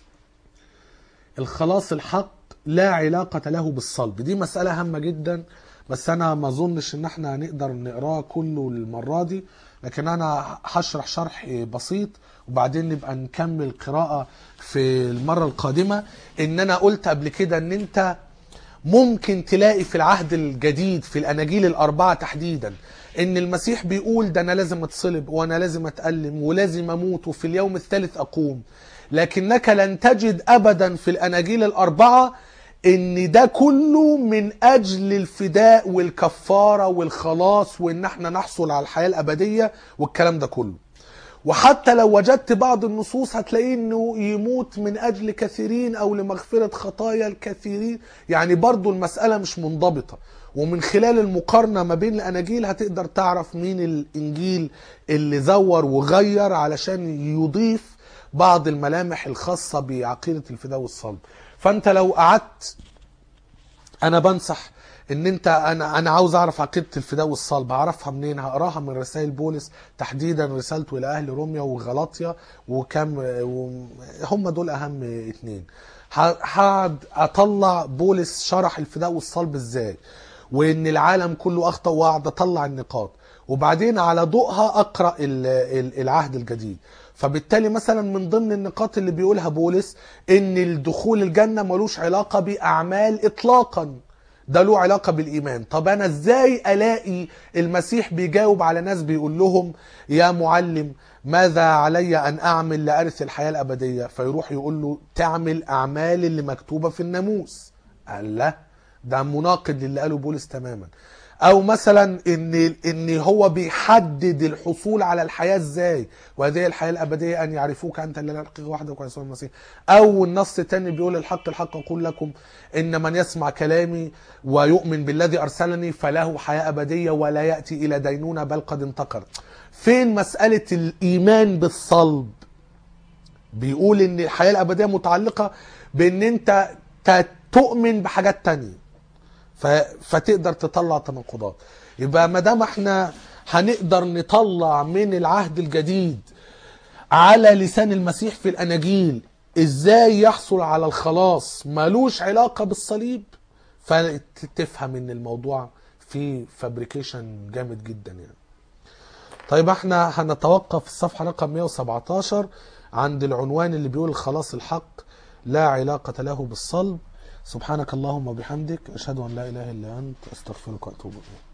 الخلاص الحق لا علاقة له بالصلب دي مسألة هامة جدا بس أنا ما أظنش إن احنا هنقدر نقراه كله المرة دي لكن أنا هشرح شرح بسيط وبعدين نبقى نكمل قراءة في المرة القادمة إن أنا قلت قبل كده إن أنت ممكن تلاقي في العهد الجديد في الاناجيل الاربعه تحديدا ان المسيح بيقول ده انا لازم اتصلب وانا لازم اتالم ولازم اموت وفي اليوم الثالث اقوم لكنك لن تجد ابدا في الاناجيل الاربعه ان ده كله من اجل الفداء والكفاره والخلاص وان احنا نحصل على الحياه الابديه والكلام ده كله وحتى لو وجدت بعض النصوص هتلاقيه انه يموت من اجل كثيرين او لمغفرة خطايا الكثيرين يعني برضو المسألة مش منضبطة ومن خلال المقارنة ما بين الاناجيل هتقدر تعرف مين الانجيل اللي زور وغير علشان يضيف بعض الملامح الخاصة بعقيدة الفداء والصلب فانت لو قعدت انا بنصح ان انت انا انا عاوز اعرف عقيده الفداء والصلب اعرفها منين هقراها من رسائل بولس تحديدا رسالته الى اهل روميا وغلاطيا وكم و- هم دول اهم اتنين ه- هقعد اطلع بولس شرح الفداء والصلب ازاي وان العالم كله اخطا واقعد اطلع النقاط وبعدين على ضوءها اقرا ال- ال- العهد الجديد فبالتالي مثلا من ضمن النقاط اللي بيقولها بولس ان الدخول الجنه ملوش علاقه باعمال اطلاقا ده له علاقه بالايمان طب انا ازاي الاقي المسيح بيجاوب على ناس بيقول لهم يا معلم ماذا علي ان اعمل لارث الحياه الابديه فيروح يقول له تعمل اعمال اللي مكتوبه في الناموس قال لا ده مناقض للي قاله بولس تماما او مثلا ان ان هو بيحدد الحصول على الحياه ازاي وهذه الحياه الابديه ان يعرفوك انت الا الحقيقه وحدك ويسوع المسيح او النص الثاني بيقول الحق الحق اقول لكم ان من يسمع كلامي ويؤمن بالذي ارسلني فله حياه ابديه ولا ياتي الى دينونه بل قد انتقل فين مساله الايمان بالصلب بيقول ان الحياه الابديه متعلقه بان انت ت- تؤمن بحاجات تانية ف... فتقدر تطلع تناقضات يبقى ما دام احنا هنقدر نطلع من العهد الجديد على لسان المسيح في الاناجيل ازاي يحصل على الخلاص ملوش علاقه بالصليب فتفهم ان الموضوع فيه فابريكيشن جامد جدا يعني طيب احنا هنتوقف في الصفحه رقم 117 عند العنوان اللي بيقول خلاص الحق لا علاقه له بالصلب سبحانك اللهم وبحمدك اشهد ان لا اله الا انت استغفرك واتوب اليك